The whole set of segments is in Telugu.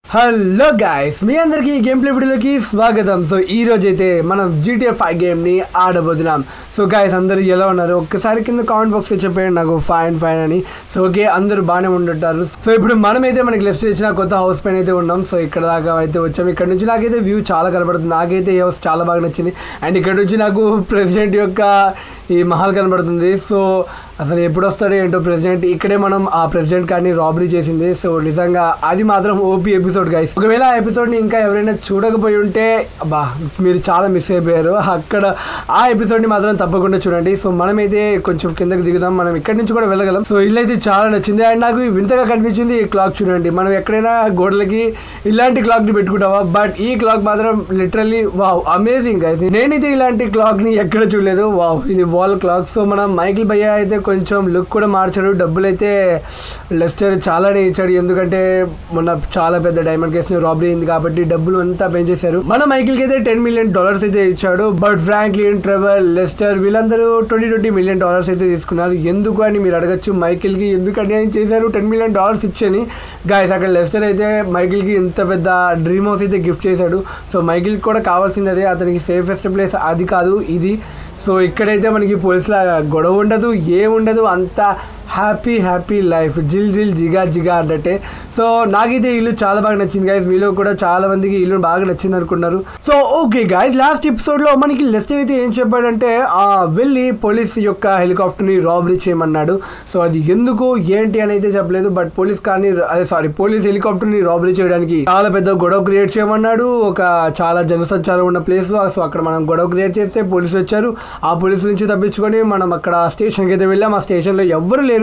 హలో గాయస్ మీ అందరికీ ఈ గేమ్ ప్లే వీడియోలోకి స్వాగతం సో ఈ రోజు అయితే మనం జీటీఎఫ్ ఫైవ్ గేమ్ని ఆడబోతున్నాం సో గాయస్ అందరూ ఎలా ఉన్నారు ఒక్కసారి కింద కామెంట్ బాక్స్లో చెప్పండి నాకు ఫైన్ ఫైన్ అని సో ఓకే అందరూ బాగానే ఉంటుంటారు సో ఇప్పుడు మనమైతే మనకి లెఫ్ట్ ఇచ్చిన కొత్త హౌస్ పైన అయితే ఉన్నాం సో ఇక్కడ దాకా అయితే వచ్చాం ఇక్కడ నుంచి నాకైతే వ్యూ చాలా కనబడుతుంది నాకైతే ఈ హౌస్ చాలా బాగా నచ్చింది అండ్ ఇక్కడ నుంచి నాకు ప్రెసిడెంట్ యొక్క ఈ మహల్ కనబడుతుంది సో అసలు ఎప్పుడు వస్తాడో ఏంటో ప్రెసిడెంట్ ఇక్కడే మనం ఆ ప్రెసిడెంట్ కానీ రాబరీ చేసింది సో నిజంగా అది మాత్రం ఓపీ ఎపిసోడ్ గైస్ ఒకవేళ ఆ ఎపిసోడ్ని ఇంకా ఎవరైనా చూడకపోయి ఉంటే బా మీరు చాలా మిస్ అయిపోయారు అక్కడ ఆ ఎపిసోడ్ని మాత్రం తప్పకుండా చూడండి సో మనమైతే కొంచెం కిందకి దిగుదాం మనం ఇక్కడి నుంచి కూడా వెళ్ళగలం సో ఇల్లు అయితే చాలా నచ్చింది అండ్ నాకు వింతగా కనిపించింది ఈ క్లాక్ చూడండి మనం ఎక్కడైనా గోడలకి ఇలాంటి క్లాక్ని పెట్టుకుంటావా బట్ ఈ క్లాక్ మాత్రం లిటరల్లీ వావ్ అమేజింగ్ గైస్ నేనైతే ఇలాంటి క్లాక్ని ఎక్కడ చూడలేదు వావ్ ఇది వాల్ క్లాక్ సో మనం మైకిల్ భయ్య అయితే కొంచెం లుక్ కూడా మార్చాడు డబ్బులు అయితే లెస్టర్ చాలానే ఇచ్చాడు ఎందుకంటే మొన్న చాలా పెద్ద డైమండ్ కేసు రాబరీ అయింది కాబట్టి డబ్బులు అంతా పెంచేశారు మన మైకిల్కి అయితే టెన్ మిలియన్ డాలర్స్ అయితే ఇచ్చాడు బట్ ఫ్రాంక్లిన్ ట్రెవెల్ లెస్టర్ వీళ్ళందరూ ట్వంటీ ట్వంటీ మిలియన్ డాలర్స్ అయితే తీసుకున్నారు ఎందుకు అని మీరు అడగచ్చు మైకిల్కి ఎందుకు అన్యాయం చేశారు టెన్ మిలియన్ డాలర్స్ ఇచ్చని గాయస్ అక్కడ లెస్టర్ అయితే మైకిల్కి ఇంత పెద్ద డ్రీమ్ హౌస్ అయితే గిఫ్ట్ చేశాడు సో మైకిల్కి కూడా కావాల్సింది అదే అతనికి సేఫెస్ట్ ప్లేస్ అది కాదు ఇది సో ఇక్కడైతే మనకి పోలీసుల గొడవ ఉండదు ఏముండదు అంత హ్యాపీ హ్యాపీ లైఫ్ జిల్ జిల్ జిగా జిగా అన్నట్టే సో నాకైతే ఈ ఇల్లు చాలా బాగా నచ్చింది గాయస్ మీలో కూడా చాలా మందికి ఈ ఇల్లు బాగా నచ్చింది అనుకున్నారు సో ఓకే గాయస్ లాస్ట్ ఎపిసోడ్లో మనకి లెస్టర్ అయితే ఏం చెప్పాడంటే ఆ వెళ్ళి పోలీస్ యొక్క హెలికాప్టర్ని రాబరీ చేయమన్నాడు సో అది ఎందుకు ఏంటి అని అయితే చెప్పలేదు బట్ పోలీస్ కానీ అదే సారీ పోలీస్ హెలికాప్టర్ని రాబరీ చేయడానికి చాలా పెద్ద గొడవ క్రియేట్ చేయమన్నాడు ఒక చాలా జనసంచారం ఉన్న ప్లేస్లో సో అక్కడ మనం గొడవ క్రియేట్ చేస్తే పోలీసులు వచ్చారు ఆ పోలీసుల నుంచి తప్పించుకొని మనం అక్కడ స్టేషన్కి అయితే వెళ్ళాం ఆ స్టేషన్లో ఎవ్వరు లేరు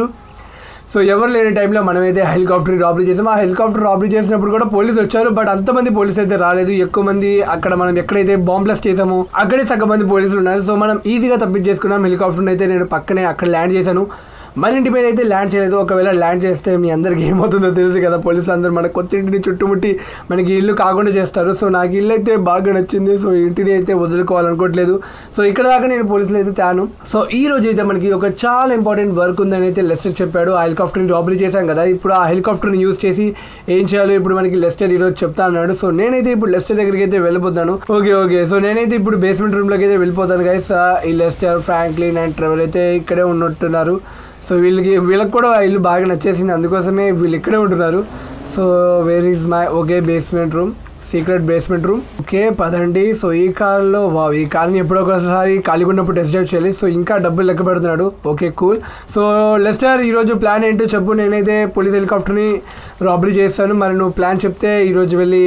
సో ఎవరు లేని టైంలో మనమైతే హెలికాప్టర్ రాబరీ చేసాం ఆ హెలికాప్టర్ రాబరీ చేసినప్పుడు కూడా పోలీసు వచ్చారు బట్ అంతమంది పోలీసు అయితే రాలేదు ఎక్కువ మంది అక్కడ మనం ఎక్కడైతే బాంబ్ బ్లాస్ట్ చేసామో అక్కడే సగం మంది పోలీసులు ఉన్నారు సో మనం ఈజీగా తప్పించేసుకున్నాం హెలికాప్టర్ అయితే నేను పక్కనే అక్కడ ల్యాండ్ చేశాను మన ఇంటి మీద అయితే ల్యాండ్ చేయలేదు ఒకవేళ ల్యాండ్ చేస్తే మీ అందరికి ఏమవుతుందో తెలుసు కదా పోలీసులు అందరూ మన కొత్త ఇంటిని చుట్టుముట్టి మనకి ఇల్లు కాకుండా చేస్తారు సో నాకు ఇల్లు అయితే బాగా నచ్చింది సో ఇంటిని అయితే వదులుకోవాలనుకోవట్లేదు సో ఇక్కడ దాకా నేను పోలీసులు అయితే తాను సో ఈ రోజు అయితే మనకి ఒక చాలా ఇంపార్టెంట్ వర్క్ ఉందని అయితే లెస్టర్ చెప్పాడు ఆ హెలికాప్టర్ని రాబరీ చేశాం కదా ఇప్పుడు ఆ హెలికాప్టర్ని యూజ్ చేసి ఏం చేయాలో ఇప్పుడు మనకి లెస్టర్ ఈ రోజు చెప్తా అన్నాడు సో నేనైతే ఇప్పుడు లెస్టర్ దగ్గరికి అయితే వెళ్ళిపోతాను ఓకే ఓకే సో నేనైతే ఇప్పుడు బేస్మెంట్ రూమ్లోకి అయితే వెళ్ళిపోతాను గైస్ ఈ లెస్టర్ ఫ్రాంక్లిన్ అండ్ ట్రెవెల్ అయితే ఇక్కడే ఉన్నట్టున్నారు సో వీళ్ళకి వీళ్ళకి కూడా ఆ ఇల్లు బాగా నచ్చేసింది అందుకోసమే వీళ్ళు ఇక్కడే ఉంటున్నారు so where is my okay basement room secret basement room okay పదండి సో ఈ కార్లో వా ఈ కార్ని ఎప్పుడో ఒకసారి ఖాళీగా ఉన్నప్పుడు టెస్ట్ డ్రైవ్ చేయాలి సో ఇంకా డబ్బులు లెక్క పెడుతున్నాడు ఓకే కూల్ సో లెస్టర్ ఈరోజు ప్లాన్ ఏంటో చెప్పు నేనైతే పోలీస్ హెలికాప్టర్ని రాబరీ చేస్తాను మరి నువ్వు ప్లాన్ చెప్తే ఈరోజు వెళ్ళి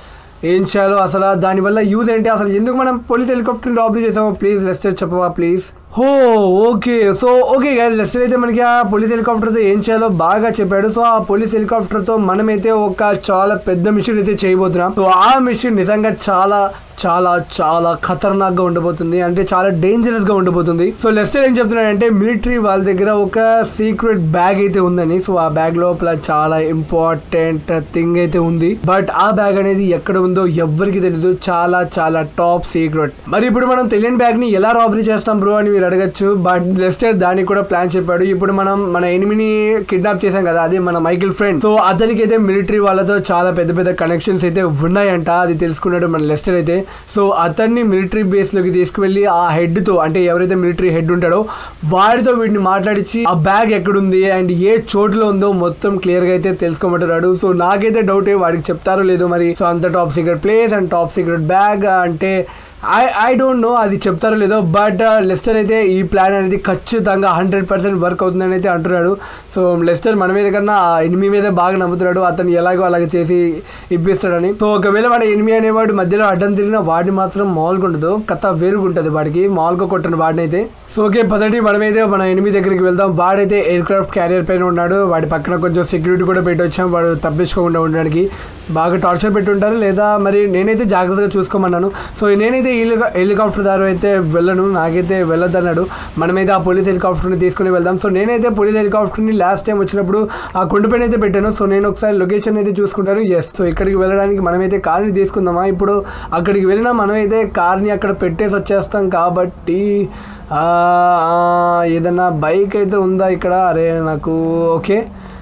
ఏం చేయాలో అసలు దానివల్ల యూజ్ ఏంటి అసలు ఎందుకు మనం పోలీస్ హెలికాప్టర్ రాబరీ చేసామో ప్లీజ్ లెస్టర్ చెప్పవా please oh okay so okay guys Lester అయితే మనకి ఆ పోలీస్ హెలికాప్టర్తో ఏం చేయాలో బాగా చెప్పాడు సో ఆ పోలీస్ హెలికాప్టర్తో మనమైతే ఒక చాలా పెద్ద మిషన్ అయితే చేయబోతున్నాం సో ఆ మిషన్ నిజంగా చాలా చాలా చాలా ఖతర్నాక్ గా ఉండబోతుంది అంటే చాలా డేంజరస్ గా ఉండబోతుంది సో లెస్టర్ ఏం చెప్తున్నాడంటే మిలిటరీ వాళ్ళ దగ్గర ఒక సీక్రెట్ బ్యాగ్ అయితే ఉందని సో ఆ బ్యాగ్ లోపల చాలా ఇంపార్టెంట్ థింగ్ అయితే ఉంది బట్ ఆ బ్యాగ్ అనేది ఎక్కడ ఉందో ఎవ్వరికి తెలియదు చాలా చాలా టాప్ సీక్రెట్ మరి ఇప్పుడు మనం తెలియని బ్యాగ్ ని ఎలా రాబరీ చేస్తాం బ్రో అని మీరు అడగచ్చు బట్ లెస్టర్ దానికి కూడా ప్లాన్ చెప్పాడు ఇప్పుడు మనం మన ఎనిమిని కిడ్నాప్ చేసాం కదా అది మన మైకిల్ ఫ్రెండ్ సో అతనికి అయితే మిలిటరీ వాళ్ళతో చాలా పెద్ద పెద్ద కనెక్షన్స్ అయితే ఉన్నాయంట అది తెలుసుకున్నాడు మన లెస్టర్ అయితే సో అతన్ని మిలిటరీ బేస్ లోకి తీసుకువెళ్ళి ఆ హెడ్ తో అంటే ఎవరైతే మిలిటరీ హెడ్ ఉంటాడో వాడితో వీడిని మాట్లాడించి ఆ బ్యాగ్ ఎక్కడుంది అండ్ ఏ చోటులో ఉందో మొత్తం క్లియర్ గా అయితే తెలుసుకోమంటున్నాడు సో నాకైతే డౌట్ వాడికి చెప్తారో లేదో మరి సో అంత top secret place and top secret bag అంటే ఐ ఐ డోంట్ నో అది చెప్తారో లేదో బట్ లెస్టర్ అయితే ఈ ప్లాన్ అనేది ఖచ్చితంగా హండ్రెడ్ పర్సెంట్ వర్క్ అవుతుందని అయితే అంటున్నాడు సో లెస్టర్ మన మీద కన్నా ఆ ఎనిమి మీద బాగా నమ్ముతున్నాడు అతను ఎలాగో అలాగ చేసి ఇప్పిస్తాడని సో ఒకవేళ వాడు ఎనిమి అనేవాడు మధ్యలో అడ్డం తిరిగిన వాడిని మాత్రం మామూలుగా ఉండదు కథ వేరుగుంటుంది వాడికి మామూలుగా కొట్టను వాడినైతే సో ఓకే పదండి మనమైతే మన ఎనిమి దగ్గరికి వెళ్దాం వాడైతే ఎయిర్ క్రాఫ్ట్ క్యారియర్ పైన ఉన్నాడు వాడి పక్కన కొంచెం సెక్యూరిటీ కూడా పెట్టి వచ్చాం వాడు తప్పించుకోకుండా ఉండడానికి బాగా టార్చర్ పెట్టి ఉంటారు లేదా మరి నేనైతే జాగ్రత్తగా చూసుకోమన్నాను సో నేనైతే హెలికా హెలికాప్టర్ ద్వారా అయితే వెళ్ళను నాకైతే వెళ్ళొద్దన్నాడు మనమైతే ఆ పోలీస్ హెలికాప్టర్ని తీసుకుని వెళ్దాం సో నేనైతే పోలీస్ హెలికాప్టర్ని లాస్ట్ టైం వచ్చినప్పుడు ఆ కొండపైన అయితే పెట్టాను సో నేను ఒకసారి లొకేషన్ అయితే చూసుకుంటాను ఎస్ సో ఇక్కడికి వెళ్ళడానికి మనమైతే కార్ని తీసుకుందామా ఇప్పుడు అక్కడికి వెళ్ళినా మనమైతే కార్ని అక్కడ పెట్టేసి వచ్చేస్తాం కాబట్టి ఆ, ఆ, ఏదన్నా బైక్ అయితే ఉందా ఇక్కడ అరే నాకు ఓకే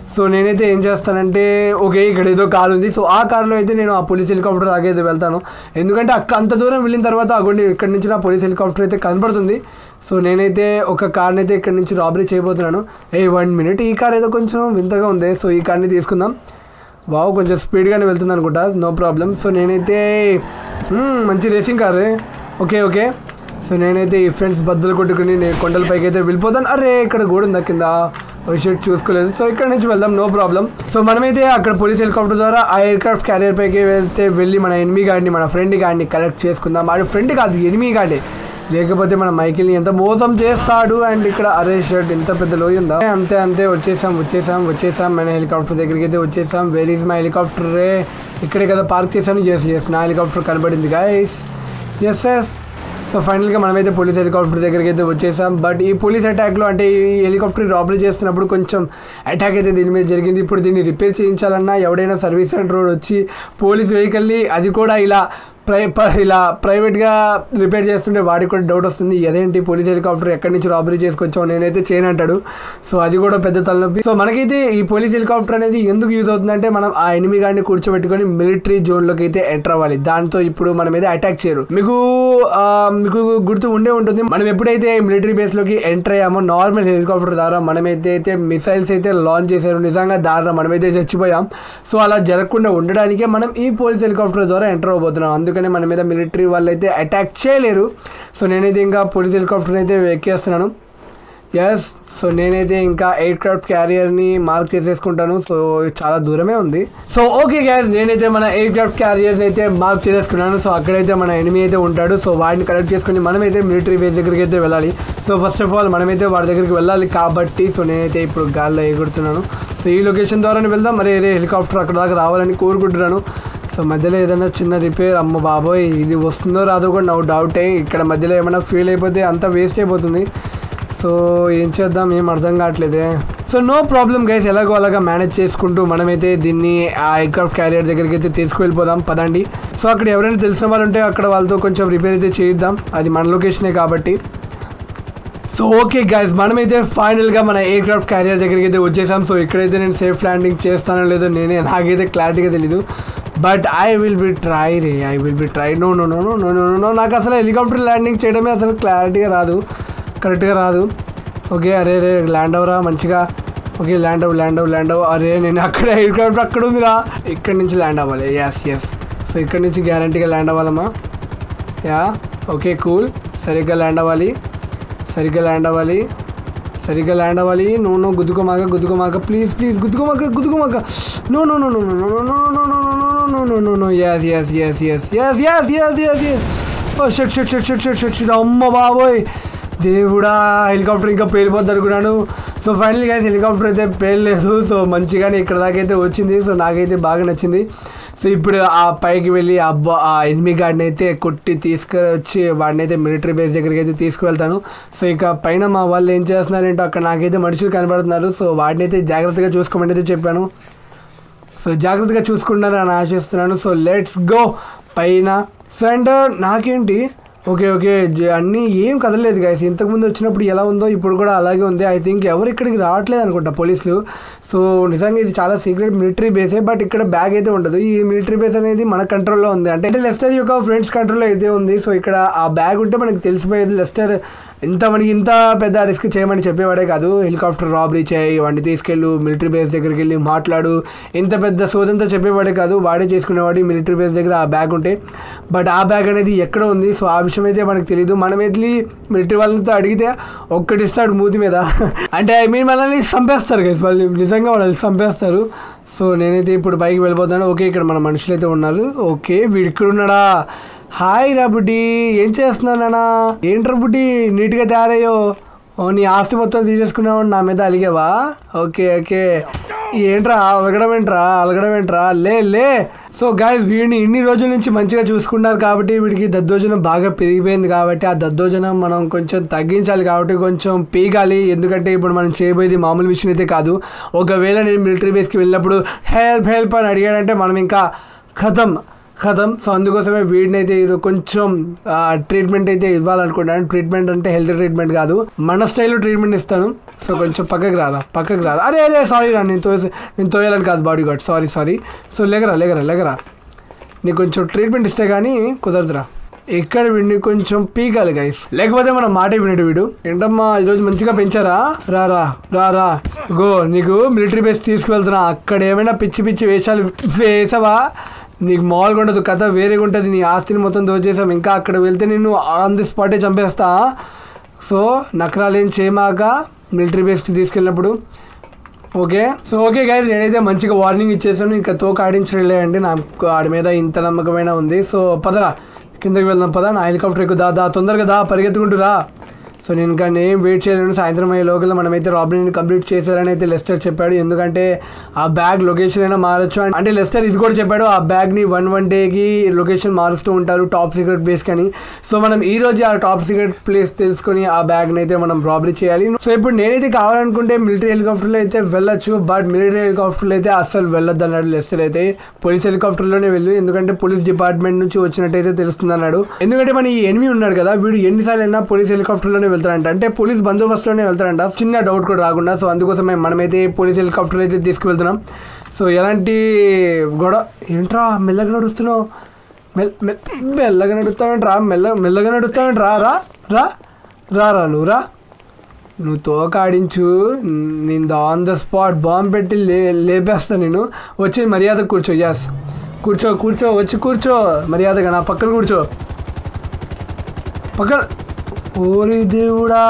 సో నేనైతే ఏం చేస్తానంటే ఓకే ఇక్కడ ఏదో కార్ ఉంది సో ఆ కార్లో అయితే నేను ఆ పోలీస్ హెలికాప్టర్ దాకా అయితే వెళ్తాను ఎందుకంటే అక్క అంత దూరం వెళ్ళిన తర్వాత అగోండి ఇక్కడ నుంచి నా పోలీస్ హెలికాప్టర్ అయితే కనపడుతుంది సో నేనైతే ఒక కార్ని అయితే ఇక్కడ నుంచి రాబరీ చేయబోతున్నాను ఏ వన్ మినిట్ ఈ కార్ ఏదో కొంచెం వింతగా ఉంది సో ఈ కార్ని తీసుకుందాం వావ్ కొంచెం స్పీడ్గానే వెళ్తుంది అనుకుంటా నో ప్రాబ్లం సో నేనైతే మ్మ్, మంచి racing car okay okay so నేనైతే ఈ ఫ్రెండ్స్ బద్దలు కొట్టుకుని నేను కొండల పైకి అయితే వెళ్ళిపోతాను అరే ఇక్కడ గోడ ఉందా కింద షర్ట్ చూసుకోలేదు సో ఇక్కడ నుంచి వెళ్దాం నో ప్రాబ్లం సో మనమైతే అక్కడ పోలీస్ హెలికాప్టర్ ద్వారా ఆ ఎయిర్క్రాఫ్ట్ క్యారియర్ పైకి వెళ్తే వెళ్ళి మన ఎనిమి గాడిని మన ఫ్రెండ్ గాడిని కలెక్ట్ చేసుకుందాం వాడి ఫ్రెండ్ కాదు ఎనిమి గాడి లేకపోతే మన మైకిల్ని ఎంత మోసం చేస్తాడు అండ్ ఇక్కడ అరే షర్ట్ ఎంత పెద్ద లోయ ఉందా అంతే అంతే వచ్చేసాం వచ్చేసాం వచ్చేసాం మన హెలికాప్టర్ దగ్గరికి అయితే వచ్చేసాం వెర్ ఈస్ మై హెలికాప్టర్ రే ఇక్కడే కదా పార్క్ చేశాను ఎస్ ఎస్ నా హెలికాప్టర్ కనబడింది గైస్ ఎస్ ఎస్ సో ఫైనల్గా మనమైతే పోలీస్ హెలికాప్టర్ దగ్గరికి అయితే వచ్చేసాం బట్ ఈ పోలీస్ అటాక్లో అంటే ఈ హెలికాప్టర్ రాబరీ చేస్తున్నప్పుడు కొంచెం అటాక్ అయితే దీని మీద జరిగింది ఇప్పుడు దీన్ని రిపేర్ చేయించాలన్నా ఎవడైనా సర్వీస్ సెంటర్ వచ్చి పోలీస్ వెహికల్ని అది కూడా ఇలా ప్రై ప- ఇలా ప్రైవేట్గా రిపేర్ చేస్తుంటే వాడికి కూడా డౌట్ వస్తుంది అదేంటి పోలీస్ హెలికాప్టర్ ఎక్కడి నుంచి రాబరీ చేసుకొచ్చావు నేనైతే చేయను అంటాడు సో అది కూడా పెద్ద తలనొప్పి సో మనకైతే ఈ పోలీస్ హెలికాప్టర్ అనేది ఎందుకు యూజ్ అవుతుందంటే మనం ఆ ఎనిమి గాడిని కూర్చోబెట్టుకొని మిలిటరీ జోన్లోకి అయితే ఎంటర్ అవ్వాలి దాంతో ఇప్పుడు మన మీద అటాక్ చేయరు మీకు ఆ, మీకు గుర్తు ఉండే ఉంటుంది మనం ఎప్పుడైతే మిలిటరీ బేస్లోకి ఎంటర్ అయ్యామో నార్మల్ హెలికాప్టర్ ద్వారా మనమైతే అయితే మిసైల్స్ అయితే లాంచ్ చేశారు నిజంగా దారిలో మనమైతే చచ్చిపోయాం సో అలా జరగకుండా ఉండడానికే మనం ఈ పోలీస్ హెలికాప్టర్ ద్వారా ఎంటర్ అవబోతున్నాం అందుకని మన మీద మిలిటరీ వాళ్ళు అయితే అటాక్ చేయలేరు సో నేనైతే ఇంకా పోలీస్ హెలికాప్టర్ అయితే ఎక్కేస్తున్నాను ఎస్ సో నేనైతే ఇంకా ఎయిర్ క్రాఫ్ట్ క్యారియర్ని మార్క్ చేసేసుకుంటాను సో చాలా దూరమే ఉంది సో ఓకే గ్యాస్ నేనైతే మన ఎయిర్ క్రాఫ్ట్ క్యారియర్ని అయితే మార్క్ చేసేసుకున్నాను సో అక్కడైతే మన ఎనిమి అయితే ఉంటాడు సో వాడిని కలెక్ట్ చేసుకుని మనమైతే మిలిటరీ బేస్ దగ్గరికి అయితే వెళ్ళాలి సో ఫస్ట్ ఆఫ్ ఆల్ మనమైతే వాడి దగ్గరికి వెళ్ళాలి కాబట్టి సో నేనైతే ఇప్పుడు గాల్లో ఎగురుతున్నాను సో ఈ లొకేషన్ ద్వారానే వెళ్దాం మరి ఏదే హెలికాప్టర్ అక్కడ దాకా రావాలని కోరుకుంటున్నాను సో మధ్యలో ఏదైనా చిన్న రిపేర్ అమ్మ బాబోయ్ ఇది వస్తుందో రాదో కూడా నవ్వు డౌటే ఇక్కడ మధ్యలో ఏమైనా ఫెయిల్ అయిపోతే అంతా వేస్ట్ అయిపోతుంది సో ఏం చేద్దాం ఏం అర్థం కావట్లేదే సో నో ప్రాబ్లం గైస్ ఎలాగో అలాగా మేనేజ్ చేసుకుంటూ మనమైతే దీన్ని ఆ ఎయిర్క్రాఫ్ట్ క్యారియర్ దగ్గరికి అయితే తీసుకువెళ్ళిపోదాం పదండి సో అక్కడ ఎవరైనా తెలిసిన వాళ్ళు ఉంటే అక్కడ వాళ్ళతో కొంచెం రిపేర్ అయితే చేయిద్దాం అది మన లొకేషనే కాబట్టి సో ఓకే గైస్ మనమైతే ఫైనల్గా మన ఎయిర్ క్రాఫ్ట్ క్యారియర్ దగ్గరికి అయితే వచ్చేసాం సో ఇక్కడైతే నేను సేఫ్ ల్యాండింగ్ చేస్తానో లేదో నేనే నాకైతే క్లారిటీగా తెలీదు but I will be try రే I will be try no no no no no no no నాకు అసలు హెలికాప్టర్ ల్యాండింగ్ చేయడమే అసలు క్లారిటీగా రాదు కరెక్ట్గా రాదు ఓకే అరే రే ల్యాండ్ అవరా మంచిగా ఓకే ల్యాండ్ అవ్వు ల్యాండ్ అవ్వు ల్యాండ్ అవ్వు అరే నేను అక్కడ ఎయిర్ క్రాఫ్ట్ అక్కడ ఉందిరా ఇక్కడ నుంచి ల్యాండ్ అవ్వాలి ఎస్ ఎస్ సో ఇక్కడ నుంచి గ్యారంటీగా ల్యాండ్ అవ్వాలమ్మా యా ఓకే కూల్ సరిగ్గా ల్యాండ్ అవ్వాలి సరిగ్గా ల్యాండ్ అవ్వాలి సరిగ్గా ల్యాండ్ అవ్వాలి నో నో గుద్దుకోమాక గుద్దుకోమాక ప్లీజ్ ప్లీజ్ గుద్దుకోమాక గుద్దుకోమాక no no no no no no no no no no no no no no yes yes yes yes yes yes yes yes yes oh shut shut shut shut shut shut shut అమ్మ బాబోయ్ దేవుడా హెలికాప్టర్ ఇంకా పేలిపోద్ది అనుకున్నాను సో ఫైనల్ గా హెలికాప్టర్ అయితే పేలలేదు సో మంచిగానే ఇక్కడ దాకా అయితే వచ్చింది సో నాకైతే బాగా నచ్చింది సో ఇప్పుడు ఆ పైకి వెళ్ళి ఆ అబ్బా ఆ ఎనిమి గాడిని అయితే కొట్టి తీసుకొచ్చి వాడిని అయితే మిలిటరీ బేస్ దగ్గరికి అయితే తీసుకువెళ్తాను సో ఇక పైన మా వాళ్ళు ఏం చేస్తున్నారంటే అక్కడ నాకైతే మనుషులు కనబడుతున్నారు సో వాడిని అయితే జాగ్రత్తగా చూసుకోమని అయితే చెప్పాను సో జాగ్రత్తగా చూసుకుంటారని ఆశిస్తున్నాను సో లెట్స్ గో పైన సో అండ్ నాకేంటి ఓకే ఓకే జ- అన్నీ ఏం కదలలేదు గైస్ ఇంతకుముందు వచ్చినప్పుడు ఎలా ఉందో ఇప్పుడు కూడా అలాగే ఉంది ఐ థింక్ ఎవరు ఇక్కడికి రావట్లేదు అనుకుంటా పోలీసులు సో నిజంగా ఇది చాలా సీక్రెట్ మిలిటరీ బేసే బట్ ఇక్కడ బ్యాగ్ అయితే ఉండదు ఈ మిలిటరీ బేస్ అనేది మన కంట్రోల్లో ఉంది అంటే లెస్టర్ యొక్క ఫ్రెండ్స్ కంట్రోల్లో అయితే ఉంది సో ఇక్కడ ఆ బ్యాగ్ ఉంటే మనకి తెలిసిపోయేది లెస్టర్ ఇంత మనకి ఇంత పెద్ద రిస్క్ చేయమని చెప్పేవాడే కాదు హెలికాప్టర్ రాబరీ చేయి వాడిని తీసుకెళ్ళు మిలిటరీ బేస్ దగ్గరికి వెళ్ళి మాట్లాడు ఇంత పెద్ద సోదంతా చెప్పేవాడే కాదు వాడే చేసుకునేవాడు మిలిటరీ బేస్ దగ్గర ఆ బ్యాగ్ ఉంటే బట్ ఆ బ్యాగ్ అనేది ఎక్కడ ఉంది సో ఆ విషయం అయితే మనకు తెలియదు మనం వెళ్ళి మిలిటరీ వాళ్ళతో అడిగితే ఒక్కటి ఇస్తాడు మూతి మీద అంటే ఐ మీన్ మనల్ని చంపేస్తారు కదా వాళ్ళు నిజంగా వాళ్ళని చంపేస్తారు సో నేనైతే ఇప్పుడు పైకి వెళ్ళిపోతాను ఓకే ఇక్కడ మన మనుషులు అయితే ఉన్నారు ఓకే వీడు ఇక్కడ ఉన్నాడా హాయ్ రా బుడ్డి ఏం చేస్తున్నానా ఏంట్రా బుడ్డి నీట్గా తయారయ్యో ఓ నీ ఆస్తి మొత్తం తీసేసుకున్నావు నా మీద అలిగావా ఓకే ఓకే ఏంట్రా అలగడం ఏంట్రా అలగడం ఏంట్రా లే లే సో గాయస్ వీడిని ఇన్ని రోజుల నుంచి మంచిగా చూసుకున్నారు కాబట్టి వీడికి దద్దోజనం బాగా పెరిగిపోయింది కాబట్టి ఆ దద్దోజనం మనం కొంచెం తగ్గించాలి కాబట్టి కొంచెం పీగాలి ఎందుకంటే ఇప్పుడు మనం చేయబోయేది మామూలు విషయం అయితే కాదు ఒకవేళ నేను మిలిటరీ బేస్కి వెళ్ళినప్పుడు హెల్ప్ హెల్ప్ అని అడిగాడంటే మనం ఇంకా ఖతం కథం సో అందుకోసమే వీడిని అయితే ఈరోజు కొంచెం ట్రీట్మెంట్ అయితే ఇవ్వాలనుకుంటాను ట్రీట్మెంట్ అంటే హెల్త్ ట్రీట్మెంట్ కాదు మన స్టైల్లో ట్రీట్మెంట్ ఇస్తాను సో కొంచెం పక్కకి రారా పక్కకి రారా అరే అదే సారీ రా నేను తోసి నేను తోయాలని కాదు bodyguard sorry sorry so లేగరా లేగరా లేగరా నీకు కొంచెం ట్రీట్మెంట్ ఇస్తే కానీ కుదరదురా ఇక్కడ వీడిని కొంచెం పీకాలి గైస్ లేకపోతే మనం మాట వినడు వీడు ఏంటమ్మా ఈరోజు మంచిగా పెంచారా రా రా రా రా గో నీకు మిలిటరీ బేస్ తీసుకువెళ్తున్నా అక్కడ ఏమైనా పిచ్చి పిచ్చి వేషాలు వేసావా నీకు మామూలుగా ఉండదు కథ వేరేగా ఉంటుంది నీ ఆస్తిని మొత్తం దోచేసాం ఇంకా అక్కడ వెళ్తే నిన్ను ఆన్ ది స్పాటే చంపేస్తా సో నకరాలు ఏం చేయమాక మిలిటరీ బేస్కి తీసుకెళ్ళినప్పుడు ఓకే సో ఓకే గైజ్ నేనైతే మంచిగా వార్నింగ్ ఇచ్చేసాను ఇంకా తోక ఆడించలే అండి నాకు ఆడి మీద ఇంత నమ్మకమైన ఉంది సో పదరా కిందకి వెళ్దాం పదా నా హెలికాప్టర్ ఎక్కువ దా దా తొందరగా దా పరిగెత్తుకుంటూ రా సో నేను ఇంకా ఏం వెయిట్ చేయలేను సాయంత్రం అయ్యే లోకల్ మనమైతే రాబరీని కంప్లీట్ చేశారని అయితే లెస్టర్ చెప్పాడు ఎందుకంటే ఆ బ్యాగ్ లొకేషన్ అయినా మారచ్చు అని- అంటే లెస్టర్ ఇది కూడా చెప్పాడు ఆ బ్యాగ్ని వన్ వన్ డేకి లొకేషన్ మారుస్తూ ఉంటారు టాప్ సీక్రెట్ ప్లేస్ కానీ సో మనం ఈ రోజు ఆ టాప్ సీక్రెట్ ప్లేస్ తెలుసుకొని ఆ బ్యాగ్ని అయితే మనం రాబరీ చేయాలి సో ఇప్పుడు నేనైతే కావాలనుకుంటే మిలిటరీ హెలికాప్టర్లో అయితే వెళ్ళొచ్చు బట్ మిలిటరీ హెలికాప్టర్లో అయితే అస్సలు వెళ్ళొద్దు అన్నాడు లెస్టర్ అయితే పోలీస్ హెలికాప్టర్లోనే వెళ్ళు ఎందుకంటే పోలీస్ డిపార్ట్మెంట్ నుంచి వచ్చినట్టయితే తెలుస్తుంది అన్నాడు ఎందుకంటే మన ఈ ఎనిమి ఉన్నాడు కదా వీడు ఎన్నిసార్లు అయినా పోలీస్ హెలికాప్టర్లోనే వెళ్తాడంట అంటే పోలీస్ బందోబస్తులోనే వెళ్తాడంట చిన్న డౌట్ కూడా రాకుండా సో అందుకోసమే మనమైతే పోలీస్ హెలికాప్టర్ అయితే తీసుకువెళ్తున్నాం సో ఎలాంటి గొడవ ఏంట్రా మెల్లగా నడుస్తున్నావు మెల్ మెల్ మెల్లగా నడుస్తావేంట్రా మెల్ల మెల్లగా నడుస్తావేంట్రా రా రా రా రా నువ్వు రా నువ్వు తోక ఆడించు నేను ఆన్ ద స్పాట్ బాంబు పెట్టి లే లేపేస్తా నేను వచ్చి మర్యాద కూర్చో యాస్ కూర్చో కూర్చో వచ్చి కూర్చో మర్యాదగా నా పక్కన కూర్చో పక్కన ఓరి దేవుడా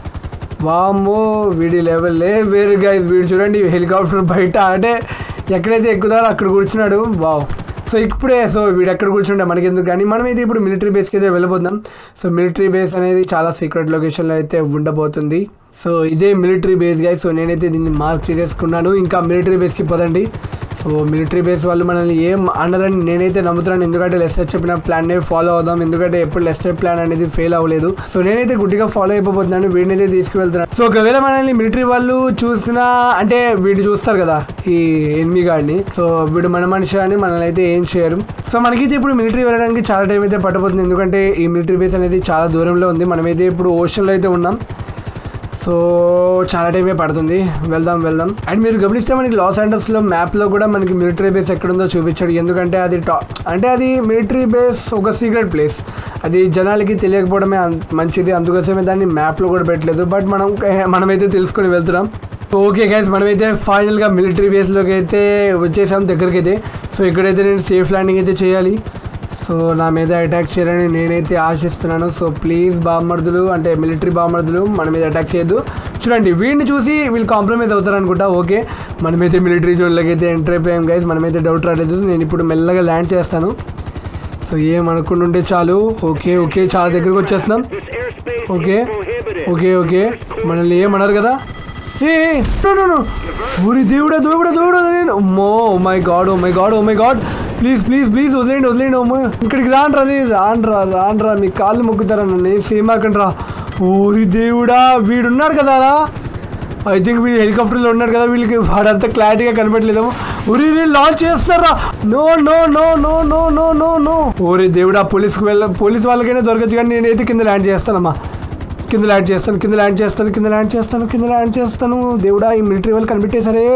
వామ్మో వీడి లెవెల్లే వేరు గైస్ వీడు చూడండి హెలికాప్టర్ బయట అంటే ఎక్కడైతే ఎక్కుతారో అక్కడ కూర్చున్నాడు వావ్ సో ఇప్పుడే సో వీడు ఎక్కడ కూర్చుంటే మనకి ఎందుకు కానీ మనమైతే ఇప్పుడు మిలిటరీ బేస్కి అయితే వెళ్ళబోతున్నాం సో మిలిటరీ బేస్ అనేది చాలా సీక్రెట్ లొకేషన్లో అయితే ఉండబోతుంది సో ఇదే మిలిటరీ బేస్ గాయ సో నేనైతే దీన్ని మార్క్ చేసుకున్నాను ఇంకా మిలిటరీ బేస్కి పదండి సో మిలిటరీ బేస్ వాళ్ళు మనల్ని ఏం అనరని నేనైతే నమ్ముతున్నాను ఎందుకంటే లెస్టర్ చెప్పిన ప్లాన్ ఫాలో అవుదాం ఎందుకంటే ఎప్పుడు లెస్టర్ ప్లాన్ అనేది ఫెయిల్ అవ్వలేదు సో నేనైతే గుడ్డిగా ఫాలో అయిపోతున్నాను వీడినైతే తీసుకువెళ్తున్నాను సో ఒకవేళ మనల్ని మిలిటరీ వాళ్ళు చూసినా అంటే వీడు చూస్తారు కదా ఈ ఎనిమి గాడిని సో వీడు మన మనిషి అని మనల్ని అయితే ఏం చేయరు సో మనకైతే ఇప్పుడు మిలిటరీ వెళ్ళడానికి చాలా టైం అయితే పట్టబోతుంది ఎందుకంటే ఈ మిలిటరీ బేస్ అనేది చాలా దూరంలో ఉంది మనమైతే ఇప్పుడు ఓషన్లో అయితే ఉన్నాం సో చాలా టైమే పడుతుంది వెళ్దాం వెళ్దాం అండ్ మీరు గమనిస్తే మనకి లాస్ ఏంజల్స్లో మ్యాప్లో కూడా మనకి మిలిటరీ బేస్ ఎక్కడుందో చూపించాడు ఎందుకంటే అది టా అంటే అది మిలిటరీ బేస్ ఒక సీక్రెట్ ప్లేస్ అది జనాలకి తెలియకపోవడమే అం- మంచిది అందుకోసమే దాన్ని మ్యాప్లో కూడా పెట్టలేదు బట్ మనం మనమైతే తెలుసుకొని వెళ్తున్నాం ఓకే గైస్ మనమైతే ఫైనల్గా మిలిటరీ బేస్లోకి అయితే వచ్చేసాం దగ్గరికి అయితే సో ఇక్కడైతే నేను సేఫ్ ల్యాండింగ్ అయితే చేయాలి సో నా మీద అటాక్ చేయాలని నేనైతే ఆశిస్తున్నాను సో ప్లీజ్ బామర్దులు అంటే మిలిటరీ బామర్దులు మన మీద అటాక్ చేయొద్దు చూడండి వీడిని చూసి వీళ్ళు కాంప్రమైజ్ అవుతారు అనుకుంటా ఓకే మనమైతే మిలిటరీ జోన్లోకి అయితే ఎంటర్ అయిపోయాం గైస్ మనమైతే డౌట్ రాలేదు నేను ఇప్పుడు మెల్లగా ల్యాండ్ చేస్తాను సో ఏం అనుకుంటుంటే చాలు ఓకే ఓకే చాలా దగ్గరకు వచ్చేస్తున్నాం ఓకే ఓకే ఓకే మనల్ని ఏమన్నారు కదా ఏ ఏ, నో నో నో ఊరి దేవుడా దేవుడా దేవుడా నేను అమ్మో my god oh my god oh my god please please please వదిలేండి వదిలేండి అమ్మో ఇక్కడికి రాండ్రా రే రాండ్రా రాండ్రా మీ కాళ్ళు మొక్కుతారా నన్ను ఏం సేమాకండి రా ఊరి దేవుడా వీడున్నాడు కదా రా ఐ థింక్ వీళ్ళు హెలికాప్టర్లో ఉన్నాడు కదా వీళ్ళకి వాడంతా క్లారిటీగా కనపడలేదేమో ఉరి వీళ్ళు లాంచ్ చేస్తున్నారా no no no no no no no no ఓరే దేవుడా పోలీస్కి వెళ్ళ పోలీస్ వాళ్ళకైనా దొరకచ్చు కానీ నేనైతే కింద ల్యాండ్ చేస్తానమ్మా కింద ల్యాండ్ చేస్తాను కింద ల్యాండ్ చేస్తాను కింద ల్యాండ్ చేస్తాను కింద ల్యాండ్ చేస్తాను దేవుడా ఈ మిలిటరీ వాళ్ళు కనిపెట్టేసరే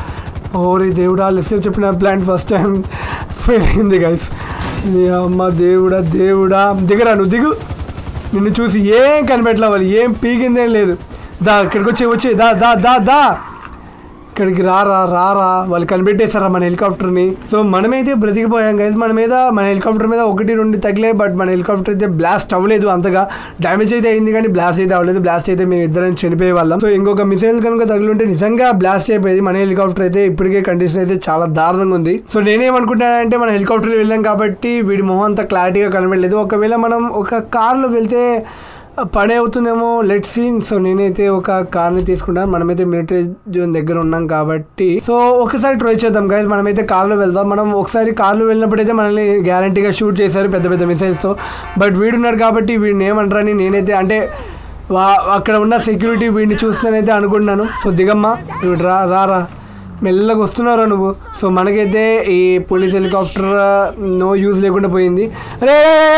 ఓరే దేవుడా లెస్టర్ చెప్పిన ప్లాన్ ఫస్ట్ టైం ఫెయిల్ అయింది గైస్ నీ అమ్మ దేవుడా దేవుడా దిగరా నువ్వు దిగు నిన్ను చూసి ఏం కనిపెట్టలేవాలి ఏం పీకిందేం లేదు దా ఇక్కడికి వచ్చి వచ్చి దా దా దా దా ఇక్కడికి రారా రారా వాళ్ళు కనిపెట్టేశారా మన హెలికాప్టర్ని సో మనమైతే బ్రతికిపోయాం గైస్ మన మీద మన హెలికాప్టర్ మీద ఒకటి రెండు తగిలే బట్ మన హెలికాప్టర్ అయితే బ్లాస్ట్ అవ్వలేదు అంతగా డ్యామేజ్ అయితే అయింది కానీ బ్లాస్ట్ అయితే అవ్వలేదు బ్లాస్ట్ అయితే మేము ఇద్దరం చనిపోయే వాళ్ళం సో ఇంకొక మిసైల్ కనుక తగులుంటే నిజంగా బ్లాస్ట్ అయిపోయేది మన హెలికాప్టర్ అయితే ఇప్పటికే కండిషన్ అయితే చాలా దారుణంగా ఉంది సో నేనేమనుకుంటానంటే మన హెలికాప్టర్ వెళ్ళాం కాబట్టి వీడి మొహం అంత క్లారిటీగా కనబడలేదు ఒకవేళ మనం ఒక కార్లో వెళ్తే పని అవుతుందేమో లెట్ సీన్ సో నేనైతే ఒక కార్ని తీసుకుంటాను మనమైతే మిలిటరీ జోన్ దగ్గర ఉన్నాం కాబట్టి సో ఒకసారి ట్రై చేద్దాం గైస్ మనమైతే కార్లో వెళ్దాం మనం ఒకసారి కార్లో వెళ్ళినప్పుడైతే మనల్ని గ్యారంటీగా షూట్ చేశారు పెద్ద పెద్ద మిసైల్స్తో బట్ వీడున్నాడు కాబట్టి వీడిని ఏమంటారని నేనైతే అంటే వా అక్కడ ఉన్న సెక్యూరిటీ వీడిని చూస్తానైతే అనుకుంటున్నాను సో దిగమ్మా వీడు రా రా రా మెల్లగా వస్తున్నారా నువ్వు సో మనకైతే ఈ పోలీస్ హెలికాప్టర్ నో యూజ్ లేకుండా పోయింది రే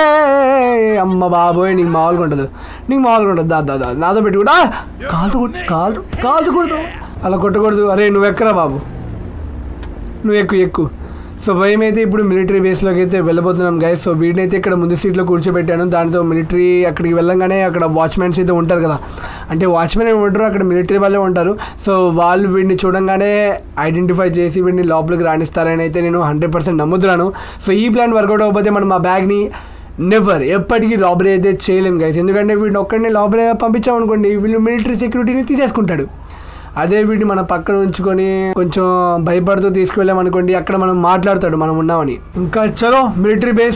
అమ్మ బాబోయ్ నీకు మామూలుగా ఉండదు నీకు మామూలుగా ఉండదు దా దా దా నాతో పెట్టుకుంటా కాలుతో కొట్టు కాలుతో కాలుతో కొడుతు అలా కొట్టకూడదు అరే నువ్వు ఎక్కరా బాబు నువ్వు ఎక్కువ ఎక్కువ సో భయం అయితే ఇప్పుడు మిలిటరీ బేస్లోకి అయితే వెళ్ళబోతున్నాం గైస్ సో వీడినైతే ఇక్కడ ముందు సీట్లో కూర్చోబెట్టాను దాంతో మిలిటరీ అక్కడికి వెళ్ళంగానే అక్కడ వాచ్మెన్స్ అయితే ఉంటారు కదా అంటే వాచ్మెన్ ఏమి ఉంటారు అక్కడ మిలిటరీ వాళ్ళే ఉంటారు సో వాళ్ళు వీడిని చూడంగానే ఐడెంటిఫై చేసి వీడిని లోపలికి రాణిస్తారని అయితే నేను హండ్రెడ్ పర్సెంట్ నమ్ముతున్నాను సో ఈ ప్లాన్ వర్కౌట్ అవ్వకపోతే మనం మా బ్యాగ్ని నెవర్ ఎప్పటికీ రాబరీ అయితే చేయలేం గైస్ ఎందుకంటే వీడిని ఒక్కడిని లోపలే పంపించామనుకోండి వీళ్ళు మిలిటరీ సెక్యూరిటీని తీసేసుకుంటాడు అదే వీడిని మన పక్కన ఉంచుకొని కొంచెం భయపడుతూ తీసుకువెళ్ళామనుకోండి అక్కడ మనం మాట్లాడతాడు మనం ఉన్నామని ఇంకా చలో మిలిటరీ బేస్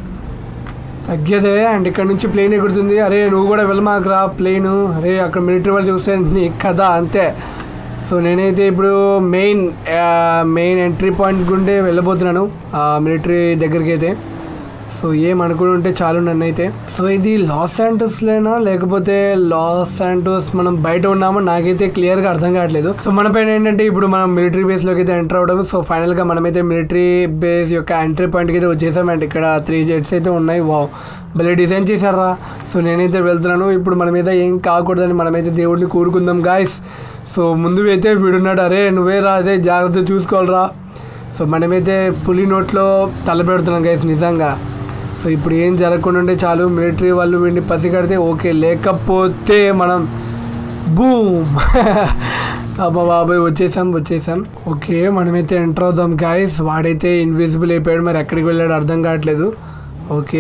తగ్గేదే అండ్ ఇక్కడ నుంచి ప్లేన్ ఎగురుతుంది అరే నువ్వు కూడా వెళ్ళమాకరా ప్లేన్ అరే అక్కడ మిలిటరీ వాళ్ళు చూస్తే నీ కథ అంతే సో నేనైతే ఇప్పుడు మెయిన్ మెయిన్ ఎంట్రీ పాయింట్ గుండే వెళ్ళబోతున్నాను మిలిటరీ దగ్గరికి అయితే సో ఏం అనుకుని ఉంటే చాలు నన్ను అయితే సో ఇది లాస్ శాంటోస్లేనా లేకపోతే లాస్ శాంటోస్ మనం బయట ఉన్నామో నాకైతే క్లియర్గా అర్థం కావట్లేదు సో మన పైన ఏంటంటే ఇప్పుడు మనం మిలిటరీ బేస్లోకి అయితే ఎంటర్ అవ్వడం సో ఫైనల్గా మనమైతే మిలిటరీ బేస్ యొక్క ఎంట్రీ పాయింట్కి అయితే వచ్చేసామంటే ఇక్కడ త్రీ జెట్స్ అయితే ఉన్నాయి వావ్ భలే డిజైన్ చేశారా సో నేనైతే వెళ్తున్నాను ఇప్పుడు మన మీద ఏం కాకూడదని మనమైతే దేవుడిని కోరుకుందాం గాయస్ సో ముందు అయితే వీడున్నాడు అరే నువ్వే రా అదే జాగ్రత్త చూసుకోవాలరా సో మనమైతే పులి నోట్లో తలపెడుతున్నాం గైస్ నిజంగా సో ఇప్పుడు ఏం జరగకుండా ఉంటే చాలు మిలిటరీ వాళ్ళు వీడిని పసిగడితే ఓకే లేకపోతే మనం బూమ్ అబ్బా బాబాయ్ వచ్చేసాం వచ్చేసాం ఓకే మనమైతే ఎంటర్ అవుదాం గాయస్ వాడైతే ఇన్విజిబుల్ అయిపోయాడు మరి ఎక్కడికి వెళ్ళాడు అర్థం కావట్లేదు ఓకే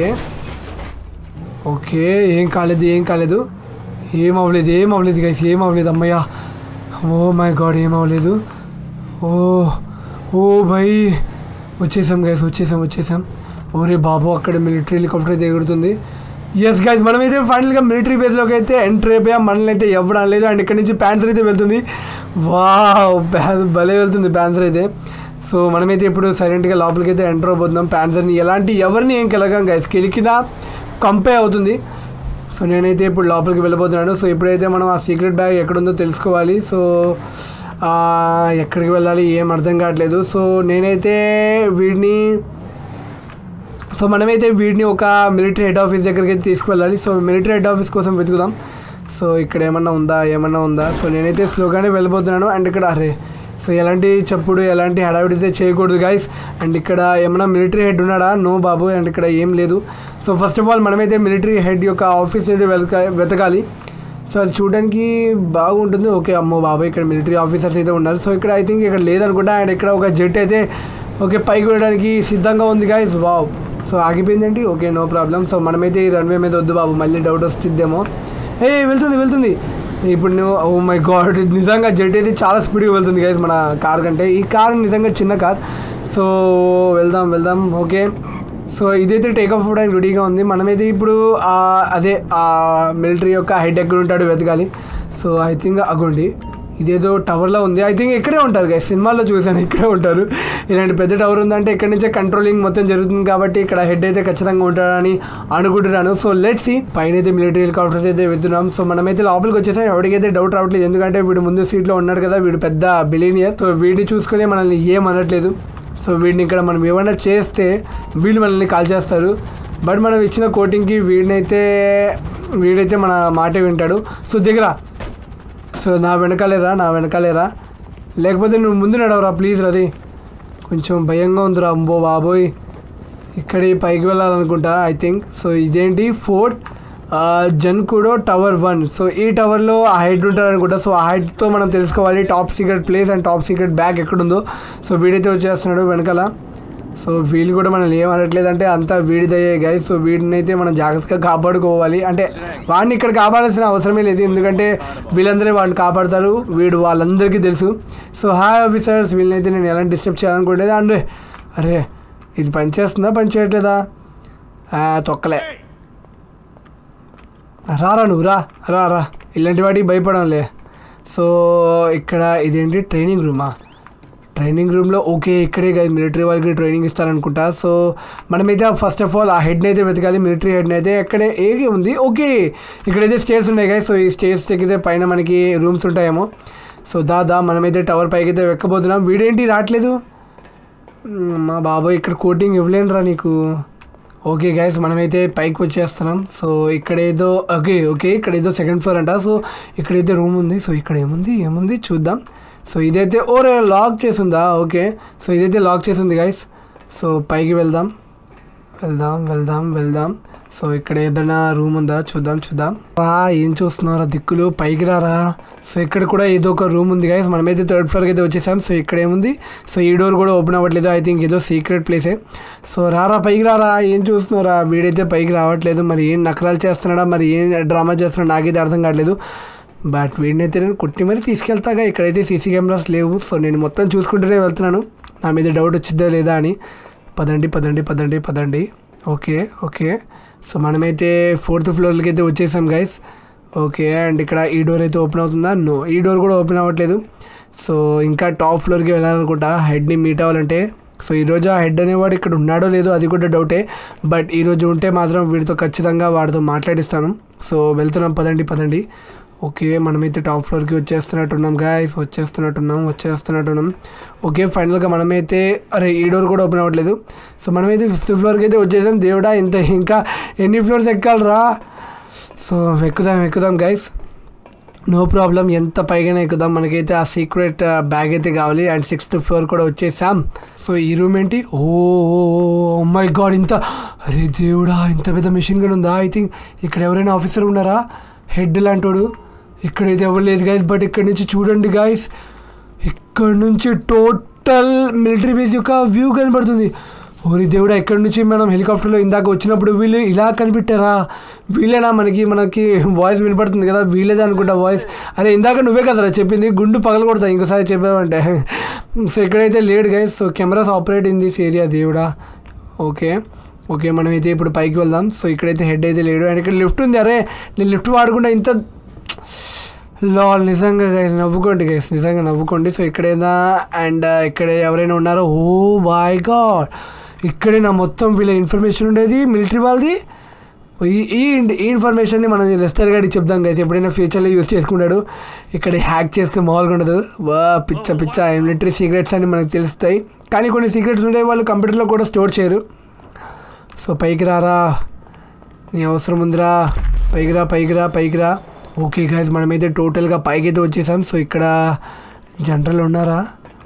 ఓకే ఏం కాలేదు ఏం కాలేదు ఏం అవ్వలేదు ఏం అవ్వలేదు గైస్ ఏం అవ్వలేదు అమ్మయ్య ఓ మై గాడ్ ఏం అవ్వలేదు ఓ ఓ భయ్ వచ్చేసాం గైస్ వచ్చేసాం వచ్చేసాం ఓరే బాబు అక్కడ మిలిటరీ హెలికాప్టర్ అయితే ఎగురుతుంది ఎస్ గైస్ మనమైతే ఫైనల్గా మిలిటరీ బేస్లోకి అయితే ఎంటర్ అయిపోయాం మనల్ని అయితే ఇవ్వడం లేదు అండ్ ఇక్కడ నుంచి ప్యాన్సర్ అయితే వెళ్తుంది వా భలే వెళ్తుంది ప్యాన్సర్ అయితే సో మనమైతే ఇప్పుడు సైలెంట్గా లోపలికి అయితే ఎంటర్ అయిపోతున్నాం ప్యాన్సర్ని ఎలాంటి ఎవరిని ఏం కెలగాం గైస్ కెలికినా కంపే అవుతుంది సో నేనైతే ఇప్పుడు లోపలికి వెళ్ళబోతున్నాను సో ఇప్పుడైతే మనం ఆ సీక్రెట్ బ్యాగ్ ఎక్కడుందో తెలుసుకోవాలి సో ఆ, ఎక్కడికి వెళ్ళాలి ఏం అర్థం కావట్లేదు సో నేనైతే వీడిని సో మనమైతే వీడిని ఒక మిలిటరీ హెడ్ ఆఫీస్ దగ్గరికి అయితే తీసుకువెళ్ళాలి సో మిలిటరీ హెడ్ ఆఫీస్ కోసం వెతుకుదాం సో ఇక్కడ ఏమన్నా ఉందా ఏమన్నా ఉందా సో నేనైతే స్లోగానే వెళ్ళిపోతున్నాను అండ్ ఇక్కడ అరే సో ఎలాంటి చప్పుడు ఎలాంటి హడావిడి అయితే చేయకూడదు గైస్ అండ్ ఇక్కడ ఏమన్నా మిలిటరీ హెడ్ ఉన్నాడా నో బాబు అండ్ ఇక్కడ ఏం లేదు సో ఫస్ట్ ఆఫ్ ఆల్ మనమైతే మిలిటరీ హెడ్ యొక్క ఆఫీస్ అయితే వెతక వెతకాలి సో అది చూడడానికి బాగుంటుంది ఓకే అమ్మో బాబాయ్ ఇక్కడ మిలిటరీ ఆఫీసర్స్ అయితే ఉన్నారు సో ఇక్కడ ఐ థింక్ ఇక్కడ లేదనుకుంటా అండ్ ఇక్కడ ఒక జెట్ అయితే ఓకే పైకి వెళ్ళడానికి సిద్ధంగా ఉంది గాయస్ వావ్ సో ఆగిపోయిందండి ఓకే నో ప్రాబ్లం సో మనమైతే ఈ రన్వే మీద వద్దు బాబు మళ్ళీ డౌట్ వస్తుందేమో ఏ వెళ్తుంది వెళ్తుంది ఇప్పుడు నువ్వు ఓ మై గాడ్ నిజంగా జెట్ అయితే చాలా స్పీడ్గా వెళ్తుంది గైస్ మన కార్ కంటే ఈ కార్ నిజంగా చిన్న కార్ సో వెళ్దాం వెళ్దాం ఓకే సో ఇదైతే టేక్ ఆఫ్ అవ్వడానికి రెడీగా ఉంది మనమైతే ఇప్పుడు ఆ, అదే ఆ మిలిటరీ యొక్క హెడ్ ఎక్కడ ఉంటాడో వెతకాలి సో ఐ థింక్ అగోండి ఇదేదో టవర్లో ఉంది ఐ థింక్ ఇక్కడే ఉంటారు గైస్ సినిమాల్లో చూశాను ఇక్కడే ఉంటారు ఇలాంటి పెద్ద టవర్ ఉందంటే ఇక్కడ నుంచే కంట్రోలింగ్ మొత్తం జరుగుతుంది కాబట్టి ఇక్కడ హెడ్ అయితే ఖచ్చితంగా ఉంటాడని అనుకుంటున్నాను సో లెట్ సి పైన అయితే మిలిటరీ హెలికాప్టర్స్ అయితే వెళ్తున్నాం సో మనమైతే లోపలికి వచ్చేసాం ఎవరికైతే డౌట్ రావట్లేదు ఎందుకంటే వీడు ముందు సీట్లో ఉన్నాడు కదా వీడు పెద్ద బిలీనియర్ సో వీడిని చూసుకుని మనల్ని ఏం అనట్లేదు సో వీడిని ఇక్కడ మనం ఏమైనా చేస్తే వీళ్ళు మనల్ని కాల్ చేస్తారు బట్ మనం ఇచ్చిన కోటింగ్కి వీడినైతే వీడైతే మన మాట వింటాడు సో దగ్గర సో నా వెనకాలేరా నా వెనకాలేరా లేకపోతే నువ్వు ముందు నడవరా ప్లీజ్ రది కొంచెం భయంగా ఉందిరా అంబో బాబోయ్ ఇక్కడి పైకి వెళ్ళాలనుకుంటా ఐ థింక్ సో ఇదేంటి fort Zancudo tower one so ఈ టవర్లో ఆ హైట్ ఉంటుంది అనుకుంటా సో ఆ హైట్తో మనం తెలుసుకోవాలి top secret place and top secret bag ఎక్కడుందో సో వీడైతే వచ్చేస్తున్నాడు వెనకాల సో వీళ్ళు కూడా మనల్ని ఏం అనట్లేదు అంటే అంతా వీడిదయ్యే గాయ సో వీడిని అయితే మనం జాగ్రత్తగా కాపాడుకోవాలి అంటే వాడిని ఇక్కడ కాపాడాల్సిన అవసరమే లేదు ఎందుకంటే వీళ్ళందరూ వాడిని కాపాడతారు వీడు వాళ్ళందరికీ తెలుసు సో హాయ్ ఆఫీసర్స్ వీళ్ళనైతే నేను ఎలా డిస్టర్బ్ చేయాలనుకోలేదు అండ్ అరే ఇది పని చేస్తుందా పని చేయట్లేదా ఆ, తొక్కలే రారా నువ్వు రా రా రా ఇలాంటి వాటికి భయపడంలే సో ఇక్కడ ఇదేంటి ట్రైనింగ్ రూమా ట్రైనింగ్ రూమ్లో ఓకే ఇక్కడే కాదు మిలిటరీ వాళ్ళకి ట్రైనింగ్ ఇస్తారనుకుంటా సో మనమైతే ఫస్ట్ ఆఫ్ ఆల్ ఆ హెడ్ని అయితే వెతకాలి మిలిటరీ హెడ్ని అయితే ఎక్కడే ఏది ఉంది ఓకే ఇక్కడైతే స్టేర్స్ ఉన్నాయి కదా సో ఈ స్టేర్స్ ఎక్కితే పైన మనకి రూమ్స్ ఉంటాయేమో సో దాదా మనమైతే టవర్ పైకి అయితే ఎక్కబోతున్నాం వీడేంటి రావట్లేదు మ్మ్, మా బాబాయ్ ఇక్కడ కోటింగ్ ఇవ్వలేనురా నీకు ఓకే గైస్ మనమైతే పైకి వచ్చేస్తున్నాం సో ఇక్కడ ఏదో ఓకే ఓకే ఇక్కడ ఏదో సెకండ్ ఫ్లోర్ అంట సో ఇక్కడైతే రూమ్ ఉంది సో ఇక్కడ ఏముంది ఏముంది చూద్దాం సో ఇదైతే ఓరే లాక్ చేసిందా ఓకే సో ఇదైతే లాక్ చేసింది గైస్ సో పైకి వెళ్దాం వెళ్దాం వెళ్దాం వెళ్దాం సో ఇక్కడ ఏదైనా రూమ్ ఉందా చూద్దాం చూద్దాం రా ఏం చూస్తున్నారా దిక్కులు పైకి రారా సో ఇక్కడ కూడా ఏదో ఒక రూమ్ ఉంది గైస్ మనమైతే థర్డ్ ఫ్లోర్కి అయితే వచ్చేసాం సో ఇక్కడ ఏముంది సో ఈ డోర్ కూడా ఓపెన్ అవ్వట్లేదు ఐ థింక్ ఏదో సీక్రెట్ ప్లేసే సో రారా పైకి రారా ఏం చూస్తున్నారా వీడైతే పైకి రావట్లేదు మరి ఏం నకరాలు చేస్తున్నాడా మరి ఏం డ్రామా చేస్తున్నాడా నాకైతే అర్థం కావట్లేదు బట్ వీడినైతే నేను కొట్టి మరీ తీసుకెళ్తాగా ఇక్కడైతే సీసీ కెమెరాస్ లేవు సో నేను మొత్తం చూసుకుంటూనే వెళ్తున్నాను నా మీద డౌట్ వచ్చిందా లేదా అని పదండి పదండి పదండి పదండి ఓకే ఓకే సో మనమైతే ఫోర్త్ ఫ్లోర్కి అయితే వచ్చేసాం గైస్ ఓకే అండ్ ఇక్కడ ఈ డోర్ అయితే ఓపెన్ అవుతుందా నో ఈ డోర్ కూడా ఓపెన్ అవ్వట్లేదు సో ఇంకా టాప్ ఫ్లోర్కి వెళ్ళాలనుకుంటా హెడ్ని మీట్ అవ్వాలంటే సో ఈరోజు ఆ హెడ్ అనేవాడు ఇక్కడ ఉన్నాడో లేదో అది కూడా డౌటే బట్ ఈరోజు ఉంటే మాత్రం వీడితో ఖచ్చితంగా వాడితో మాట్లాడిస్తాను సో వెళ్తున్నాం పదండి పదండి ఓకే మనమైతే టాప్ ఫ్లోర్కి వచ్చేస్తున్నట్టున్నాం గాయస్ వచ్చేస్తున్నట్టున్నాం వచ్చేస్తున్నట్టున్నాం ఓకే ఫైనల్గా మనమైతే అరే ఈ డోర్ కూడా ఓపెన్ అవ్వట్లేదు సో మనమైతే ఫిఫ్త్ ఫ్లోర్కి అయితే వచ్చేసాం దేవుడా ఇంత ఇంకా ఎన్ని ఫ్లోర్స్ ఎక్కాలరా సో ఎక్కుదాం ఎక్కుదాం గైస్ నో ప్రాబ్లం ఎంత పైగానే ఎక్కుదాం మనకైతే ఆ సీక్రెట్ బ్యాగ్ అయితే కావాలి అండ్ సిక్స్త్ ఫ్లోర్ కూడా వచ్చేసాం సో ఈ రూమ్ ఏంటి ఓ మై గాడ్ ఇంత అరే దేవుడా ఇంత పెద్ద మిషన్ కూడా ఉందా ఐ థింక్ ఇక్కడ ఎవరైనా ఆఫీసర్ ఉన్నారా హెడ్ లాంటోడు ఇక్కడైతే ఎవరు లేదు గైస్ బట్ ఇక్కడ నుంచి చూడండి గాయస్ ఇక్కడ నుంచి టోటల్ మిలిటరీ బేస్ యొక్క వ్యూ కనబడుతుంది ఓరి దేవుడా ఎక్కడి నుంచి మనం హెలికాప్టర్లో ఇందాక వచ్చినప్పుడు వీళ్ళు ఇలా కనిపెట్టారా వీళ్ళేనా మనకి మనకి వాయిస్ వినపడుతుంది కదా వీళ్ళేదే అనుకుంటా వాయిస్ అరే ఇందాక నువ్వే కదరా చెప్పింది గుండు పగలు కొడతా ఇంకోసారి చెప్పావంటే సో ఇక్కడైతే లేడు guys so cameras operate in this area దేవుడా ఓకే ఓకే మనమైతే ఇప్పుడు పైకి వెళ్దాం సో ఇక్కడైతే హెడ్ అయితే లేడు అండ్ ఇక్కడ లిఫ్ట్ ఉంది అరే నేను లిఫ్ట్ వాడకుండా ఇంత లాల్ నిజంగా guys, నవ్వుకోండి గైస్ నిజంగా నవ్వుకోండి సో ఇక్కడేదా అండ్ ఇక్కడ ఎవరైనా ఉన్నారో ఓ బాయ్ గాడ్ ఇక్కడే నా మొత్తం వీళ్ళ ఇన్ఫర్మేషన్ ఉండేది మిలిటరీ వాళ్ళది ఈ ఈ ఈ ఇన్ఫర్మేషన్ని మనం లెస్టర్ గారికి చెప్దాం గైస్ ఎప్పుడైనా ఫ్యూచర్లో యూస్ చేసుకుంటాడు ఇక్కడ హ్యాక్ చేస్తే మామూలుగా ఉండదు వా పిచ్చ పిచ్చ మిలిటరీ సీక్రెట్స్ అని మనకు తెలుస్తాయి కానీ కొన్ని సీక్రెట్స్ ఉంటాయి వాళ్ళు కంప్యూటర్లో కూడా స్టోర్ చేయరు సో పైకి రారా నీ అవసరం ఉందిరా పైకి రా పైకి రా పైకి రా ఓకే గాయస్ మనమైతే టోటల్గా పైకి అయితే వచ్చేసాం సో ఇక్కడ జనరల్ ఉన్నారా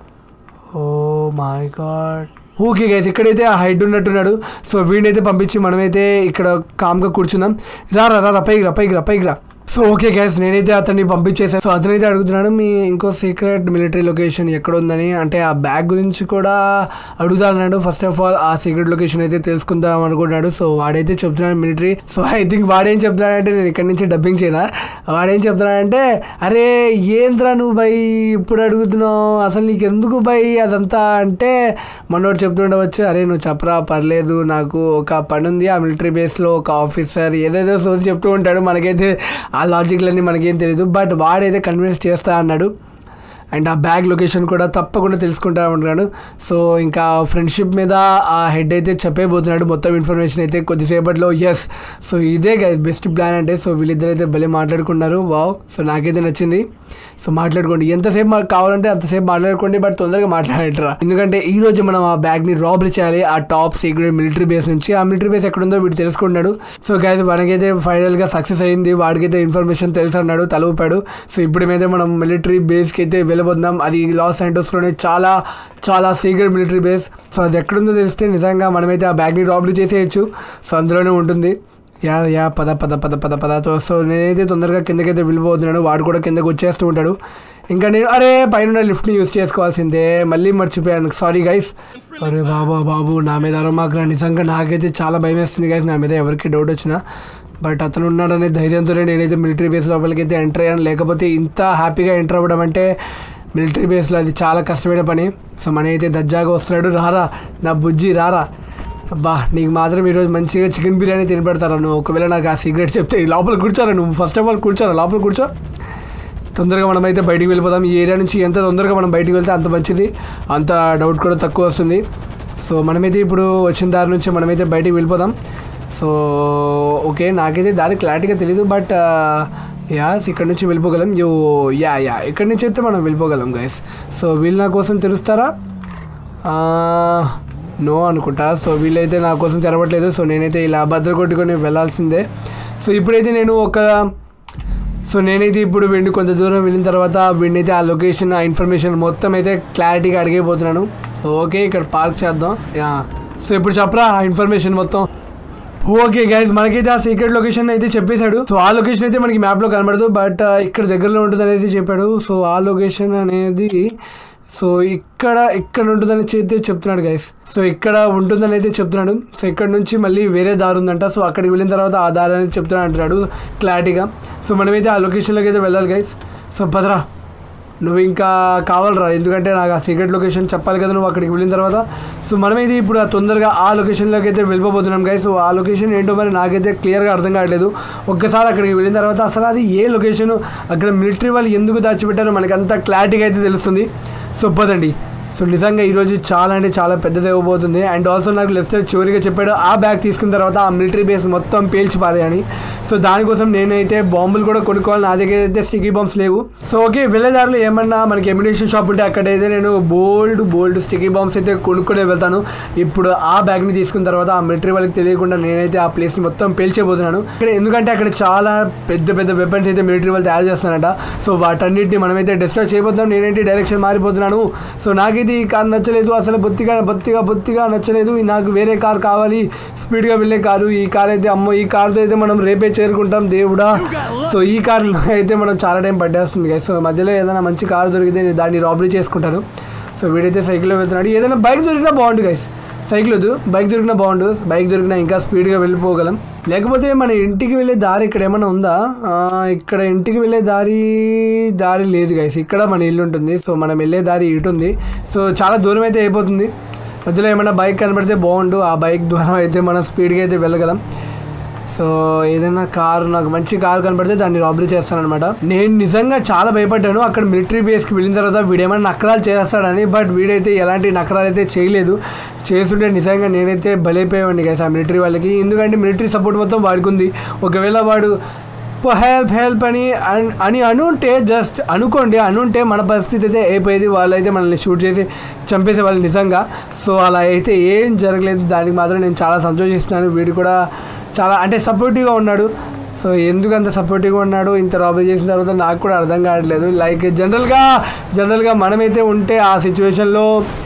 oh my god okay guys ఇక్కడైతే ఆ హైడ్ ఉన్నట్టున్నాడు సో వీడినైతే పంపించి మనమైతే ఇక్కడ కామ్గా కూర్చుందాం రారా రారా పైకి రా పైకి రా పైకి రా సో ఓకే గైస్ నేనైతే అతన్ని పంపించేసాను సో అతనైతే అడుగుతున్నాడు మీ ఇంకో సీక్రెట్ మిలిటరీ లొకేషన్ ఎక్కడ ఉందని అంటే ఆ బ్యాగ్ గురించి కూడా అడుగుతాడు ఫస్ట్ ఆఫ్ ఆల్ ఆ సీక్రెట్ లొకేషన్ అయితే తెలుసుకుందాం అనుకుంటున్నాడు సో వాడైతే చెప్తున్నాడు మిలిటరీ సో ఐ థింక్ వాడేం చెప్తున్నాడంటే నేను ఇక్కడి నుంచి డబ్బింగ్ చేయనా వాడేం చెప్తున్నాడంటే అరే ఏంద్రా నువ్వు బై ఇప్పుడు అడుగుతున్నావు అసలు నీకు ఎందుకు బై అదంతా అంటే మనోడు చెప్తుండవచ్చు అరే నువ్వు చెప్పరా పర్లేదు నాకు ఒక పని ఉంది ఆ మిలిటరీ బేస్లో ఒక ఆఫీసర్ ఏదేదో సోది చెప్తూ ఉంటాడు మనకైతే ఆ లాజిక్లన్నీ మనకేం తెలియదు బట్ వాడైతే కన్విన్స్ చేస్తా అన్నాడు అండ్ ఆ బ్యాగ్ లొకేషన్ కూడా తప్పకుండా తెలుసుకుంటా ఉంటున్నాడు సో ఇంకా ఫ్రెండ్షిప్ మీద ఆ హెడ్ అయితే చెప్పేయబోతున్నాడు మొత్తం ఇన్ఫర్మేషన్ అయితే కొద్దిసేపట్లో ఎస్ సో ఇదే బెస్ట్ ప్లాన్ అంటే సో వీళ్ళిద్దరు అయితే భలే మాట్లాడుకున్నారు వావ్ సో నాకైతే నచ్చింది సో మాట్లాడుకోండి ఎంతసేపు మాకు కావాలంటే అంతసేపు మాట్లాడుకోండి బట్ తొందరగా మాట్లాడరా ఎందుకంటే ఈ రోజు మనం ఆ బ్యాగ్ని రాబరీ చేయాలి ఆ టాప్ సీక్రెట్ మిలిటరీ బేస్ నుంచి ఆ మిలిటరీ బేస్ ఎక్కడ ఉందో వీడు తెలుసుకున్నాడు సో గైస్ మనకైతే ఫైనల్గా సక్సెస్ అయింది వాడికైతే ఇన్ఫర్మేషన్ తెలుసు అన్నాడు తల ఊపాడు సో ఇప్పుడు మీద మనం మిలిటరీ బేస్కి అయితే వెళ్ళబోతున్నాం అది లాస్ లోనే చాలా చాలా సీక్రెట్ మిలిటరీ బేస్ సో అది ఎక్కడుందో తెలిస్తే నిజంగా మనమైతే ఆ బ్యాగ్ని రాబరీ చేసేయచ్చు సో అందులోనే ఉంటుంది యా యా పద పద పద పద పద తో- సో నేనైతే తొందరగా కిందకైతే వెళ్ళిపోతున్నాడు వాడు కూడా కిందకి వచ్చేస్తూ ఉంటాడు ఇంకా నేను అరే పైన లిఫ్ట్ని యూస్ చేసుకోవాల్సిందే మళ్ళీ మర్చిపోయాను సారీ గైస్ అరే బాబా బాబు నా మీద అరమాగ్రా నిజంగా నాకైతే చాలా భయం వేస్తుంది గైస్ నా మీద ఎవరికి డౌట్ వచ్చినా బట్ అతను ఉన్నాడనే ధైర్యంతోనే నేనైతే మిలిటరీ బేస్ లోపలికి అయితే ఎంటర్ అయ్యాను లేకపోతే ఇంత హ్యాపీగా ఎంటర్ అవ్వడం అంటే మిలిటరీ బేస్లో అది చాలా కష్టమైన పని సో మన అయితే దజ్జాగా వస్తున్నాడు రారా నా బుజ్జి రారా అబ్బా నీకు మాత్రం ఈరోజు మంచిగా చికెన్ బిర్యానీ తినపెడతారా నువ్వు ఒకవేళ నాకు ఆ సిగరెట్ చెప్తే ఈ లోపల కూర్చోరా నువ్వు ఫస్ట్ ఆఫ్ ఆల్ కూర్చోరా లోపల కూర్చో తొందరగా మనమైతే బయటికి వెళ్ళిపోదాం ఈ ఏరియా నుంచి ఎంత తొందరగా మనం బయటికి వెళ్తే అంత మంచిది అంత డౌట్ కూడా తక్కువ వస్తుంది సో మనమైతే ఇప్పుడు వచ్చిన దారి నుంచి మనమైతే బయటికి వెళ్ళిపోదాం సో ఓకే నాకైతే దారి క్లారిటీగా తెలియదు బట్ యాస్ ఇక్కడ నుంచి వెళ్ళిపోగలం యో యా యా ఇక్కడ నుంచి అయితే మనం వెళ్ళిపోగలం గైస్ సో వీళ్ళు నా కోసం తెరుస్తారా నో అనుకుంటా సో వీళ్ళైతే నా కోసం తెరవట్లేదు సో నేనైతే ఇలా భద్ర కొట్టుకొని వెళ్ళాల్సిందే సో ఇప్పుడైతే నేను ఒక సో నేనైతే ఇప్పుడు వీడిని కొంత దూరం వెళ్ళిన తర్వాత వీడినైతే ఆ లొకేషన్ ఆ ఇన్ఫర్మేషన్ మొత్తం అయితే క్లారిటీగా అడిగిపోతున్నాను ఓకే ఇక్కడ పార్క్ చేద్దాం యా సో ఇప్పుడు చెప్పరా ఆ ఇన్ఫర్మేషన్ మొత్తం ఓకే గైజ్ మనకైతే ఆ సీక్రెట్ లొకేషన్ అయితే చెప్పేశాడు సో ఆ లొకేషన్ అయితే మనకి మ్యాప్లో కనబడదు బట్ ఇక్కడ దగ్గరలో ఉంటుంది అనేది చెప్పాడు సో ఆ లొకేషన్ అనేది సో ఇక్కడ ఇక్కడ ఉంటుందని అయితే చెప్తున్నాడు గైస్ సో ఇక్కడ ఉంటుందని అయితే చెప్తున్నాడు సో ఇక్కడ నుంచి మళ్ళీ వేరే దారి ఉందంట సో అక్కడికి వెళ్ళిన తర్వాత ఆ దారి అనేది చెప్తున్నాడు అంటున్నాడు క్లారిటీగా సో మనమైతే ఆ లొకేషన్లోకి అయితే వెళ్ళాలి గైస్ సో భద్రా నువ్వు ఇంకా కావాలరా ఎందుకంటే నాకు ఆ సీక్రెట్ లొకేషన్ చెప్పాలి కదా నువ్వు అక్కడికి వెళ్ళిన తర్వాత సో మనమైతే ఇప్పుడు ఆ తొందరగా ఆ లొకేషన్లోకి అయితే వెళ్ళిపోతున్నాం గైస్ సో ఆ లొకేషన్ ఏంటో మరి నాకైతే క్లియర్గా అర్థం కావట్లేదు ఒక్కసారి అక్కడికి వెళ్ళిన తర్వాత అసలు అది ఏ లొకేషన్ అక్కడ మిలిటరీ వాళ్ళు ఎందుకు దాచిపెట్టారో మనకి అంత క్లారిటీగా అయితే తెలుస్తుంది సో పదండి సో నిజంగా ఈరోజు చాలా అంటే చాలా పెద్దది ఇవ్వబోతుంది అండ్ ఆల్సో నాకు లెఫ్ట్ చివరిగా చెప్పాడు ఆ బ్యాగ్ తీసుకున్న తర్వాత ఆ మిలిటరీ బేస్ మొత్తం పేల్చి పారేయని సో దానికోసం నేనైతే బాంబులు కూడా కొనుక్కోవాలి నా దగ్గర అయితే స్టిక్కీ బాంబ్స్ లేవు సో ఓకే వెళ్ళేదారిలో ఏమన్నా మనకి ఎమ్యునేషన్ షాప్ ఉంటే అక్కడైతే నేను బోల్డ్ బోల్డ్ స్టిక్కీ బాంబ్స్ అయితే కొనుక్కొని వెళ్తాను ఇప్పుడు ఆ బ్యాగ్ని తీసుకున్న తర్వాత ఆ మిలిటరీ వాళ్ళకి తెలియకుండా నేనైతే ఆ ప్లేస్ని మొత్తం పేల్చేయబోతున్నాను ఇక్కడ ఎందుకంటే అక్కడ చాలా పెద్ద పెద్ద వెపన్స్ అయితే మిలిటరీ వాళ్ళు తయారు చేస్తారంట సో వాటన్నిటిని మనమైతే డిస్ట్రాయ్ చేయబోతున్నాం నేనైతే డైరెక్షన్ మారిపోతున్నాను సో నాకైతే ఈ కార్ నచ్చలేదు అసలు బొత్తిగా బొత్తిగా బొత్తిగా నచ్చలేదు నాకు వేరే కార్ కావాలి స్పీడ్గా వెళ్ళే కారు ఈ కార్ అయితే అమ్మో ఈ కార్తో అయితే మనం రేపే చేరుకుంటాం దేవుడా సో ఈ కార్ అయితే మనం చాలా టైం పట్టేస్తుంది guys. సో మధ్యలో ఏదైనా మంచి కార్ దొరికితే నేను దాన్ని రాబరీ చేసుకుంటాను సో వీడైతే సైకిల్లో వెళ్తున్నాడు ఏదైనా బైక్ దొరికినా బాగుండు గైస్ సైకిల్ వద్దు బైక్ దొరికినా బాగుండు బైక్ దొరికినా ఇంకా స్పీడ్గా వెళ్ళిపోగలం లేకపోతే మన ఇంటికి వెళ్ళే దారి ఇక్కడ ఏమైనా ఉందా ఆ, ఇక్కడ ఇంటికి వెళ్ళే దారి దారి లేదు గైస్ ఇక్కడ మన ఇల్లు ఉంటుంది సో మనం వెళ్ళే దారి ఇటు ఉంది సో చాలా దూరం అయితే అయిపోతుంది మధ్యలో ఏమైనా బైక్ కనబడితే బాగుండు ఆ బైక్ ద్వారా అయితే మనం స్పీడ్గా అయితే వెళ్ళగలం సో ఏదైనా కారు నాకు మంచి కారు కనపడితే దాన్ని రాబరీ చేస్తానమాట నేను నిజంగా చాలా భయపడ్డాను అక్కడ మిలిటరీ బేస్కి వెళ్ళిన తర్వాత వీడేమైనా నకరాలు చేస్తాడని బట్ వీడైతే ఎలాంటి నకరాలు అయితే చేయలేదు చేస్తుంటే నిజంగా నేనైతే బలైపోయేవాడిని కదా ఆ మిలిటరీ వాళ్ళకి ఎందుకంటే మిలిటరీ సపోర్ట్ మొత్తం వాడికి ఉంది ఒకవేళ వాడు హెల్ప్ హెల్ప్ అని అన్- అని అనుంటే జస్ట్ అనుకోండి అనుంటే మన పరిస్థితి అయితే అయిపోయేది వాళ్ళైతే మనల్ని షూట్ చేసి చంపేసే వాళ్ళు నిజంగా సో అలా అయితే ఏం జరగలేదు దానికి మాత్రం నేను చాలా సంతోషిస్తున్నాను వీడు కూడా చాలా అంటే సపోర్టివ్గా ఉన్నాడు సో ఎందుకు అంత సపోర్టివ్గా ఉన్నాడు ఇంత రాబరీ చేసిన తర్వాత నాకు కూడా అర్థం కావట్లేదు లైక్ జనరల్గా జనరల్గా మనమైతే ఉంటే ఆ సిచ్యువేషన్లో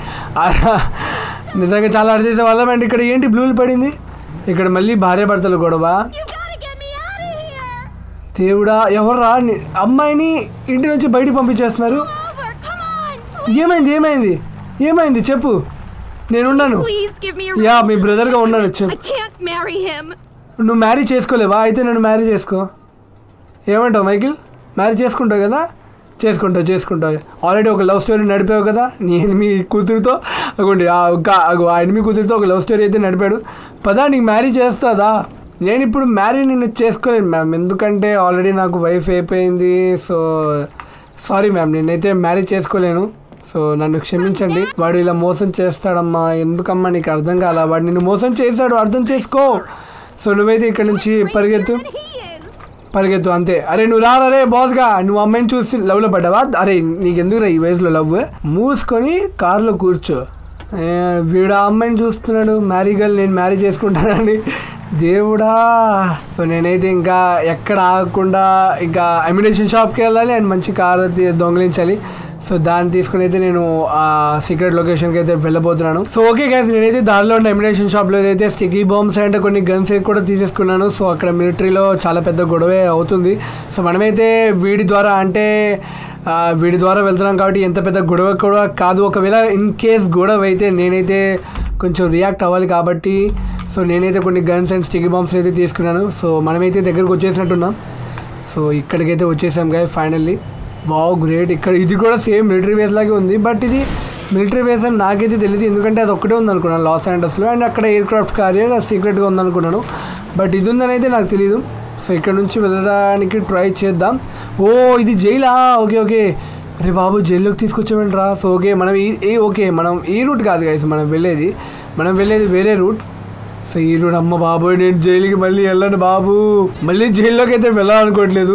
నిజంగా చాలా అర్థం చేసే వాళ్ళం అండ్ ఇక్కడ ఏంటి బ్లూలు పడింది ఇక్కడ మళ్ళీ భార్య భర్తలు గొడవ You gotta get me out of here! దేవుడా ఎవర్రా ని- అమ్మాయిని ఇంటి నుంచి బయటికి పంపించేస్తున్నారు Over, come on! ఏమైంది ఏమైంది ఏమైంది చెప్పు నేనున్నాను Please give me a yeah ring. మీ బ్రదర్గా ఉన్నాను I చెప్పు can't marry him. నువ్వు మ్యారేజ్ చేసుకోలేవా అయితే నన్ను మ్యారేజ్ చేసుకో ఏమంటావు మైకిల్ మ్యారేజ్ చేసుకుంటావు కదా చేసుకుంటావు చేసుకుంటావు ఆల్రెడీ ఒక లవ్ స్టోరీ నడిపావు కదా నీ ఎనిమి కూతురుతో అగోండి ఆ ఒక- అగో ఆ ఎనిమి కూతురుతో ఒక లవ్ స్టోరీ అయితే నడిపాడు పదా నీకు మ్యారేజ్ చేస్తుందా నేను ఇప్పుడు మ్యారీ నిన్ను చేసుకోలేను మ్యామ్ ఎందుకంటే ఆల్రెడీ నాకు వైఫ్ అయిపోయింది సో సారీ మ్యామ్ నేనైతే మ్యారేజ్ చేసుకోలేను సో నన్ను క్షమించండి వాడు ఇలా మోసం చేస్తాడమ్మా ఎందుకమ్మా నీకు అర్థం కాల వాడు నిన్ను మోసం చేస్తాడు అర్థం చేసుకో సో నువ్వైతే ఇక్కడ నుంచి పరిగెత్తు And he is. పరిగెత్తు అంతే అరే నువ్వు రారా రే బాస్గా నువ్వు అమ్మాయిని చూసి లవ్లో పడ్డావా అరే నీకెందుకు ఈ వయసులో లవ్ మూసుకొని కారులో కూర్చో ఏ, వీడు ఆ అమ్మాయిని చూస్తున్నాడు మ్యారీ గర్ల్ నేను మ్యారీ చేసుకుంటానని దేవుడా సో నేనైతే ఇంకా ఎక్కడ ఆగకుండా ఇంకా అమ్యునేషన్ షాప్కి వెళ్ళాలి అండ్ మంచి కార్ అయితే దొంగిలించాలి సో దాన్ని తీసుకుని అయితే నేను ఆ సీక్రెట్ లొకేషన్కి అయితే వెళ్ళబోతున్నాను సో ఓకే గైస్ నేనైతే దారిలో ఉన్న ఎమినేషన్ షాప్లో అయితే స్టిక్కీ బాంబ్స్ అండ్ కొన్ని గన్స్ కూడా తీసేసుకున్నాను సో అక్కడ మిలిటరీలో చాలా పెద్ద గొడవే అవుతుంది సో మనమైతే వీడి ద్వారా అంటే ఆ, వీడి ద్వారా వెళ్తున్నాం కాబట్టి ఎంత పెద్ద గొడవ కూడా కాదు ఒకవేళ ఇన్ కేస్ గొడవ అయితే నేనైతే కొంచెం రియాక్ట్ అవ్వాలి కాబట్టి సో నేనైతే కొన్ని గన్స్ అండ్ స్టిక్కీ బాంబ్స్ అయితే తీసుకున్నాను సో మనమైతే దగ్గరకు వచ్చేసినట్టున్నాం సో ఇక్కడికైతే వచ్చేసాం గాయ ఫైనల్లీ వావ్ గ్రేట్ ఇక్కడ ఇది కూడా సేమ్ మిలిటరీ బేస్ లాగే ఉంది బట్ ఇది మిలిటరీ బేస్ అని నాకైతే తెలియదు ఎందుకంటే అది ఒక్కటే ఉంది అనుకున్నాను లాస్ ఏంజల్స్లో అండ్ అక్కడ ఎయిర్ క్రాఫ్ట్ కార్రియర్ అది సీక్రెట్గా ఉందనుకున్నాను బట్ ఇది ఉందని అయితే నాకు తెలియదు సో ఇక్కడ నుంచి వెళ్ళడానికి ట్రై చేద్దాం ఓ ఇది జైలా ఓకే ఓకే అరే బాబు జైల్లోకి తీసుకొచ్చామంటరా సో ఓకే మనం ఈ ఏ ఓకే మనం ఈ రూట్ కాదు గైస్ మనం వెళ్ళేది మనం వెళ్ళేది వేరే రూట్ సో ఈ రూట్ అమ్మ బాబోయ్ నేను జైలుకి మళ్ళీ వెళ్ళను బాబు మళ్ళీ జైల్లోకి అయితే వెళ్ళాలనుకోవట్లేదు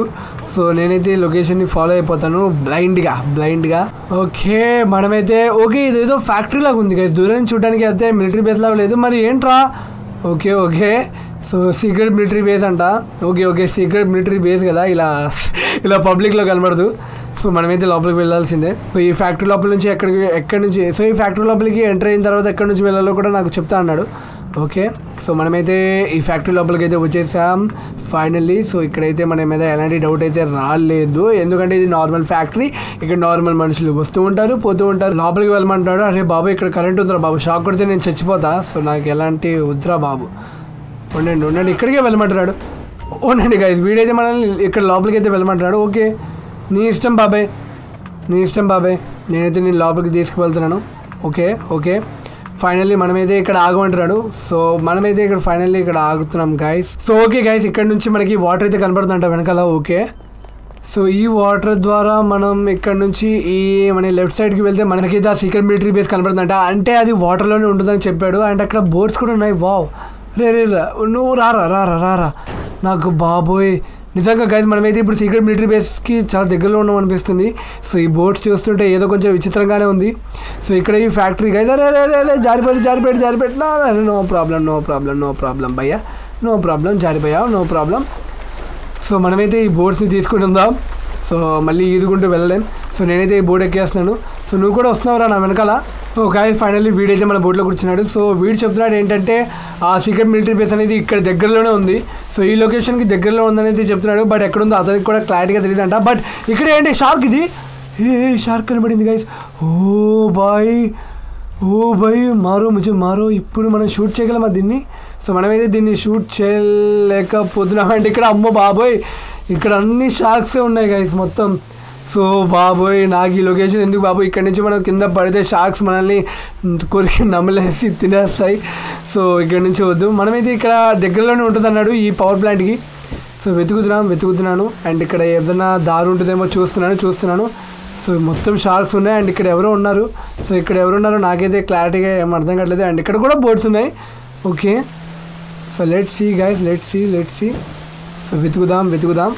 సో నేనైతే లొకేషన్ని ఫాలో అయిపోతాను బ్లైండ్గా బ్లైండ్గా ఓకే మనమైతే ఓకే ఇదేదో ఫ్యాక్టరీ లాగా ఉంది గైస్ దూరం నుంచి చూడడానికి అయితే మిలిటరీ బేస్ లాగా లేదు మరి ఏంట్రా okay okay so secret military base అంట okay okay secret military base కదా ఇలా ఇలా పబ్లిక్లో కనబడదు సో మనమైతే లోపలికి వెళ్ళాల్సిందే సో ఈ ఫ్యాక్టరీ లోపల నుంచి ఎక్కడికి ఎక్కడి నుంచి సో ఈ ఫ్యాక్టరీ లోపలికి ఎంటర్ అయిన తర్వాత ఎక్కడి నుంచి వెళ్ళాలో కూడా నాకు చెప్తా అన్నాడు ఓకే సో మనమైతే ఈ ఫ్యాక్టరీ లోపలికి అయితే వచ్చేసాం ఫైనల్లీ సో ఇక్కడైతే మన మీద ఎలాంటి డౌట్ అయితే రాలేదు ఎందుకంటే ఇది నార్మల్ ఫ్యాక్టరీ ఇక్కడ నార్మల్ మనుషులు వస్తూ ఉంటారు పోతూ ఉంటారు లోపలికి వెళ్ళమంటాడు అరే బాబు ఇక్కడ కరెంట్ ఉందిరా బాబు షాక్ కొడితే నేను చచ్చిపోతా సో నాకు ఎలాంటి వద్దురా బాబు ఉండండి ఉండండి ఇక్కడికే వెళ్ళమంటున్నాడు ఉండండి గైస్ వీడైతే మనల్ని ఇక్కడ లోపలికి అయితే వెళ్ళమంటున్నాడు ఓకే నీ ఇష్టం బాబాయ్ నీ ఇష్టం బాబాయ్ నేనైతే నేను లోపలికి తీసుకువెళ్తున్నాను ఓకే ఓకే ఫైనల్లీ మనమైతే ఇక్కడ ఆగమంటున్నాడు సో మనమైతే ఇక్కడ ఫైనల్లీ ఇక్కడ ఆగుతున్నాం గైస్ సో ఓకే గైస్ ఇక్కడ నుంచి మనకి వాటర్ అయితే కనపడుతుందంట వెనకాల ఓకే సో ఈ వాటర్ ద్వారా మనం ఇక్కడ నుంచి ఈ మన లెఫ్ట్ సైడ్కి వెళ్తే మనకైతే ఆ సీక్రెట్ మిలిటరీ బేస్ కనపడుతుందంట అంటే అది వాటర్లోనే ఉంటుందని చెప్పాడు అండ్ అక్కడ బోట్స్ కూడా ఉన్నాయి వావ్ రే రే రా నువ్వు రారా రారా రారా నాకు బాబోయ్ నిజంగా గైజ్ మనమైతే ఇప్పుడు సీక్రెట్ మిలిటరీ బేస్కి చాలా దగ్గరలో ఉన్నాం అనిపిస్తుంది సో ఈ బోట్స్ చూస్తుంటే ఏదో కొంచెం విచిత్రంగానే ఉంది సో ఇక్కడ ఈ ఫ్యాక్టరీ గైజ్ అరే రే రే రే జారిపోయి జారిపెట్టి జారిపెట్టి no problem no problem no problem భయ్యా నో ప్రాబ్లం జారిపోయా నో ప్రాబ్లం సో మనమైతే ఈ బోర్డ్స్ని తీసుకుని ఉందాం సో మళ్ళీ ఈదుకుంటూ వెళ్ళలేం సో నేనైతే ఈ బోర్డు ఎక్కేస్తున్నాను సో నువ్వు కూడా వస్తున్నావురా నా వెనకాల సో గాయ ఫైనల్లీ వీడైతే మన బోట్లో కూర్చున్నాడు సో వీడు చెప్తున్నాడు ఏంటంటే ఆ సీక్రెట్ మిలిటరీ బేస్ అనేది ఇక్కడ దగ్గరలోనే ఉంది సో ఈ లొకేషన్కి దగ్గరలో ఉందనేది చెప్తున్నాడు బట్ ఎక్కడుందో అతనికి కూడా క్లారిటీగా తెలియదంట బట్ ఇక్కడ ఏంటి షార్క్ ఇది ఏ షార్క్ కనబడింది guys oh boy oh boy మారో ముझे మారో ఇప్పుడు మనం షూట్ చేయగలమా దీన్ని సో మనమైతే దీన్ని షూట్ చేయలేకపోతున్నాం అంటే ఇక్కడ అమ్మో బాబోయ్ ఇక్కడ అన్ని షార్క్సే ఉన్నాయి గైస్ మొత్తం సో బాబోయ్ నాకు ఈ లొకేషన్ ఎందుకు బాబోయ్ ఇక్కడ నుంచి మనం కింద పడితే షార్క్స్ మనల్ని కొరికి నమ్మలేసి తినేస్తాయి సో ఇక్కడ నుంచి వద్దు మనమైతే ఇక్కడ దగ్గరలోనే ఉంటుంది అన్నాడు ఈ పవర్ ప్లాంట్కి సో వెతుకుతున్నాం వెతుకుతున్నాను అండ్ ఇక్కడ ఏదైనా దారి ఉంటుందేమో చూస్తున్నాను చూస్తున్నాను సో మొత్తం షార్క్స్ ఉన్నాయి అండ్ ఇక్కడ ఎవరో ఉన్నారు సో ఇక్కడ ఎవరు ఉన్నారో నాకైతే క్లారిటీగా ఏం అర్థం కావట్లేదు అండ్ ఇక్కడ కూడా బోర్డ్స్ ఉన్నాయి okay so let see guys let see let see so వెతుకుదాం వెతుకుదాం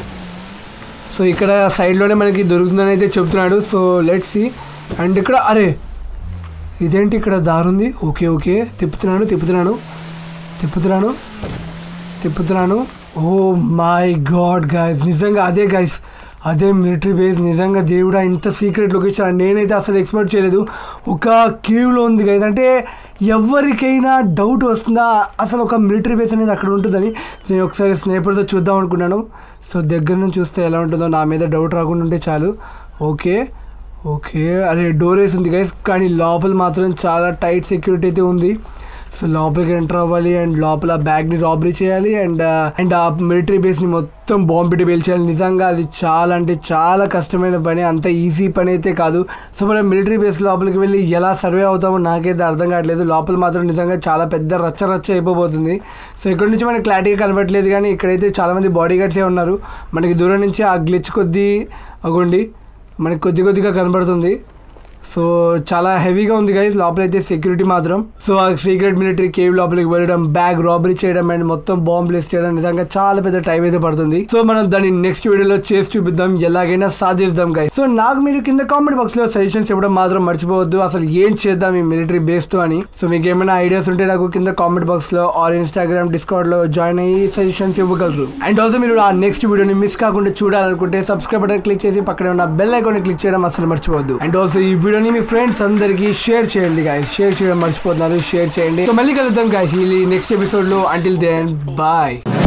సో ఇక్కడ సైడ్లోనే మనకి దొరుకుతుందని అయితే చెప్తున్నాడు సో లెట్ సీ అండ్ ఇక్కడ అరే ఇదేంటి ఇక్కడ దారుంది ఓకే ఓకే తిప్పుతున్నాను తిప్పుతున్నాను తిప్పుతున్నాను తిప్పుతున్నాను ఓ మై గాడ్ గైస్ నిజంగా అదే గైస్ అదే మిలిటరీ బేస్ నిజంగా దేవుడా ఇంత సీక్రెట్ లొకేషన్ నేనైతే అసలు ఎక్స్పెక్ట్ చేయలేదు ఒక కేవ్లో ఉంది గైస్ అంటే ఎవరికైనా డౌట్ వస్తుందా అసలు ఒక మిలిటరీ బేస్ అనేది అక్కడ ఉంటుందని నేను ఒకసారి స్నేహితులతో చూద్దాం అనుకున్నాను సో దగ్గర నుంచి చూస్తే ఎలా ఉంటుందో నా మీద డౌట్ రాకుండా ఉంటే చాలు ఓకే ఓకే అరే డోర్ వేసి ఉంది గైస్ కానీ లోపల మాత్రం చాలా టైట్ సెక్యూరిటీ అయితే ఉంది సో లోపలికి ఎంటర్ అవ్వాలి అండ్ లోపల బ్యాగ్ని రాబరీ చేయాలి అండ్ అండ్ ఆ మిలిటరీ బేస్ని మొత్తం బాంబు పెట్టి పేల్చేయాలి నిజంగా అది చాలా అంటే చాలా కష్టమైన పని అంత ఈజీ పని అయితే కాదు సో మనం మిలిటరీ బేస్ లోపలికి వెళ్ళి ఎలా సర్వే అవుతామో నాకైతే అర్థం కావట్లేదు లోపల మాత్రం నిజంగా చాలా పెద్ద రచ్చ రచ్చ అయిపోబోతుంది సో ఇక్కడ నుంచి మనకి క్లారిటీగా కనబడట్లేదు కానీ ఇక్కడైతే చాలామంది బాడీ గార్డ్సే ఉన్నారు మనకి దూరం నుంచి ఆ గ్లిచ్ కొద్దీ అగోండి మనకి కొద్ది కొద్దిగా కనబడుతుంది సో చాలా హెవీగా ఉంది గైస్ లోపలైతే సెక్యూరిటీ మాత్రం సో ఆ సీక్రెట్ మిలిటరీ కేవ్ లోపలికి వెళ్ళడం బ్యాగ్ రాబరీ చేయడం అండ్ మొత్తం బాంబ్ ప్లేస్ చేయడం నిజంగా చాలా పెద్ద టైం అయితే పడుతుంది సో మనం దాన్ని నెక్స్ట్ వీడియోలో చేసి చూపిద్దాం ఎలాగైనా సాధిస్తాం గైస్ సో నాకు మీరు కింద కామెంట్ బాక్స్ లో సజెషన్స్ ఇవ్వడం మాత్రం మర్చిపోవద్దు అసలు ఏం చేద్దాం ఈ మిలిటరీ బేస్ తో అని సో మీకు ఏమైనా ఐడియాస్ ఉంటే నాకు కింద కామెంట్ బాక్స్ లో ఆర్ ఇన్స్టాగ్రామ్ డిస్కౌంట్ లో జాయిన్ అయ్యి సజెషన్స్ ఇవ్వగలరు అండ్ ఆల్సో మీరు ఆ నెక్స్ట్ వీడియోని మిస్ కాకుండా చూడాలనుకుంటే సబ్స్క్రైబ్ బటన్ క్లిక్ చేసి పక్కనే ఉన్న బెల్ ఐకాన్ క్లిక్ చేయడం అసలు మర్చిపోవద్దు అండ్ ఆల్సో ఈ వీడియోని మీ ఫ్రెండ్స్ అందరికి షేర్ చేయండి గాయస్ షేర్ చేయడం మర్చిపోతున్నారు షేర్ చేయండి సో మళ్ళీ కలుద్దాం గాయస్ ఈ నెక్స్ట్ ఎపిసోడ్ లో అంటిల్ దెన్ బాయ్